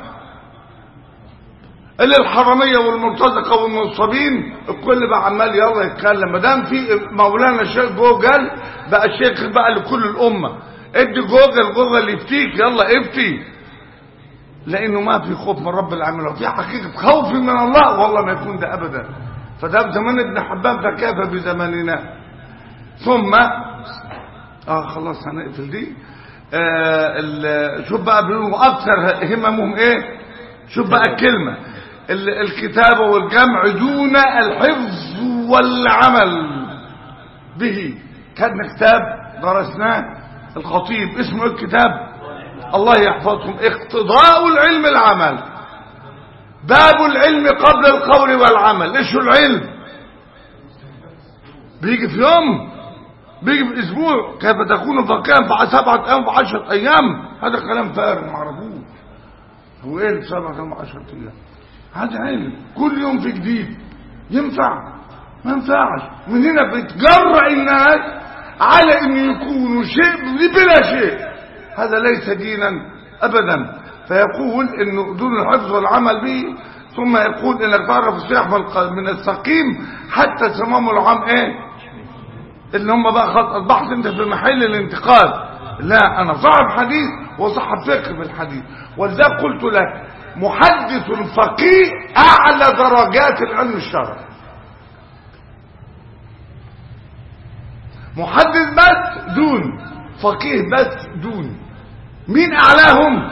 اللي الحراميه والمرتزقه والمنصبين الكل بقى عمال يلا يتكلم ما دام في مولانا الشيخ جوجل بقى الشيخ بقى لكل الامه ادي جوجل جوجل يفتيك يلا افتي لانه ما في خوف من رب العالمين لو في حقيقه خوف من الله والله ما يكون ده ابدا فده في زمان ابن حبان فكيف بزماننا ثم اه خلاص هنقفل دي آه ال- شوف بقى بيقولوا اكثر هممهم ايه شوف بقى الكلمة ال- الكتابة والجمع دون الحفظ والعمل به كان كتاب درسناه الخطيب اسمه إيه الكتاب الله يحفظكم اقتضاء العلم العمل باب العلم قبل القول والعمل ايش هو العلم بيجي في يوم بيجي في اسبوع كيف تكون فقيها بعد سبعة ايام وعشرة ايام هذا كلام فارغ ما عرفوش هو ايه سبعة ايام وعشرة ايام هذا علم كل يوم في جديد ينفع ما ينفعش من هنا بتجرع الناس على ان يكونوا شيء بلا شيء هذا ليس دينا ابدا فيقول انه دون الحفظ والعمل به ثم يقول انك تعرف الصحيح من الق- من السقيم حتى سمام العام ايه اللي هم بقى خط البحث انت في محل الانتقاد لا انا صاحب حديث وصاحب فقه في الحديث ولذلك قلت لك محدث فقيه اعلى درجات العلم الشرعي محدث بس دون فقيه بس دون مين اعلاهم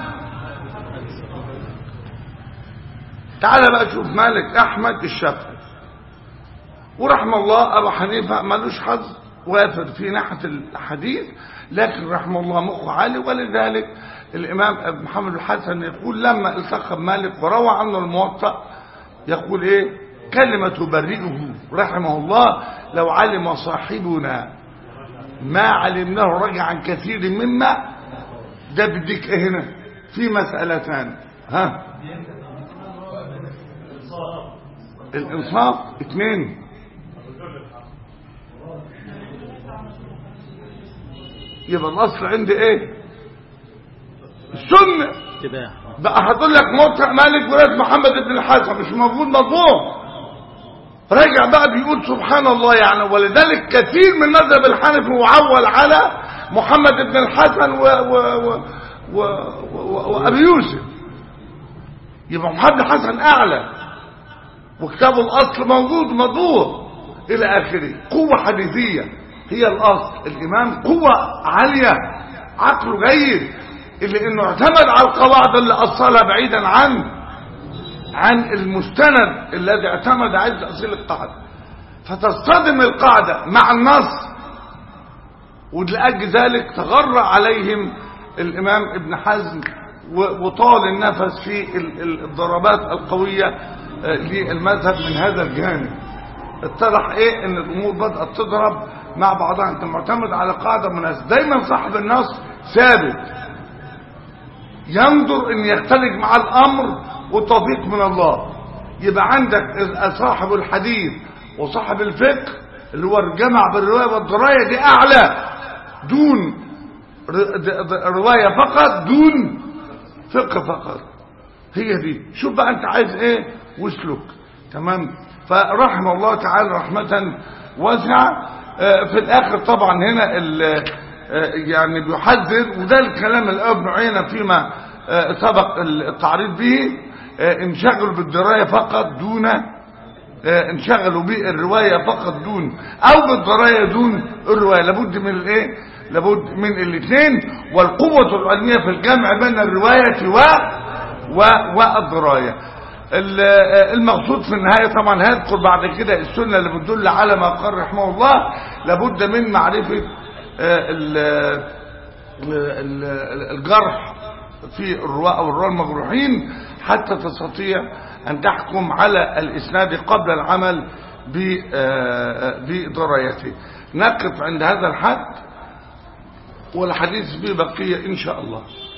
تعال بقى شوف مالك احمد الشافعي ورحم الله ابو حنيفه ملوش حظ وافر في ناحيه الحديث لكن رحمه الله مخه عالي ولذلك الامام ابن محمد الحسن يقول لما التقى مالك وروى عنه الموطأ يقول ايه كلمه تبرئه رحمه الله لو علم صاحبنا ما علمناه رجع عن كثير مما ده بديك ايه هنا في مسألتان ها الانصاف اثنين يبقى الاصل عندي ايه السنه اتباع بقى هتقول لك موطأ مالك ولاد محمد بن الحسن مش موجود مطبوع رجع بقى بيقول سبحان الله يعني ولذلك كثير من مذهب الحنفي معول على محمد بن الحسن و و و و و وابي يوسف يبقى محمد الحسن اعلى وكتابه الاصل موجود مطبوع الى اخره قوه حديثيه هي الاصل الامام قوه عاليه عقله جيد اللي انه اعتمد على القواعد اللي اصلها بعيدا عن عن المستند الذي اعتمد على تأصيل القاعدة فتصطدم القاعدة مع النص ولأجل ذلك تغرى عليهم الإمام ابن حزم و- وطال النفس في ال- ال- الضربات القوية آه، للمذهب من هذا الجانب اتضح ايه ان الامور بدأت تضرب مع بعضها انت معتمد على قاعدة مناسبة دايما صاحب النص ثابت ينظر ان يختلج مع الامر والتوفيق من الله يبقى عندك صاحب الحديث وصاحب الفقه اللي هو الجمع بالروايه والدرايه دي اعلى دون ر- د- د- روايه فقط دون فقه فقط هي دي شوف بقى انت عايز ايه واسلك تمام فرحم الله تعالى رحمه واسعه آه، في الاخر طبعا هنا ال- آه، يعني بيحذر وده الكلام اللي ابن عيينه فيما آه، سبق التعريض به آه، انشغلوا بالدرايه فقط دون آه، انشغلوا بالروايه فقط دون او بالدرايه دون الروايه لابد من الايه لابد من الاثنين والقوه العلميه في الجمع بين الروايه و و والدرايه ال- آه، المقصود في النهايه طبعا هذكر بعد كده السنه اللي بتدل على ما قال رحمه الله لابد من معرفه آه، ال- ال- ال- الجرح في الرواة أو الرواة المجروحين حتى تستطيع أن تحكم على الإسناد قبل العمل ب- آه، بدرايته نقف عند هذا الحد والحديث به بقية إن شاء الله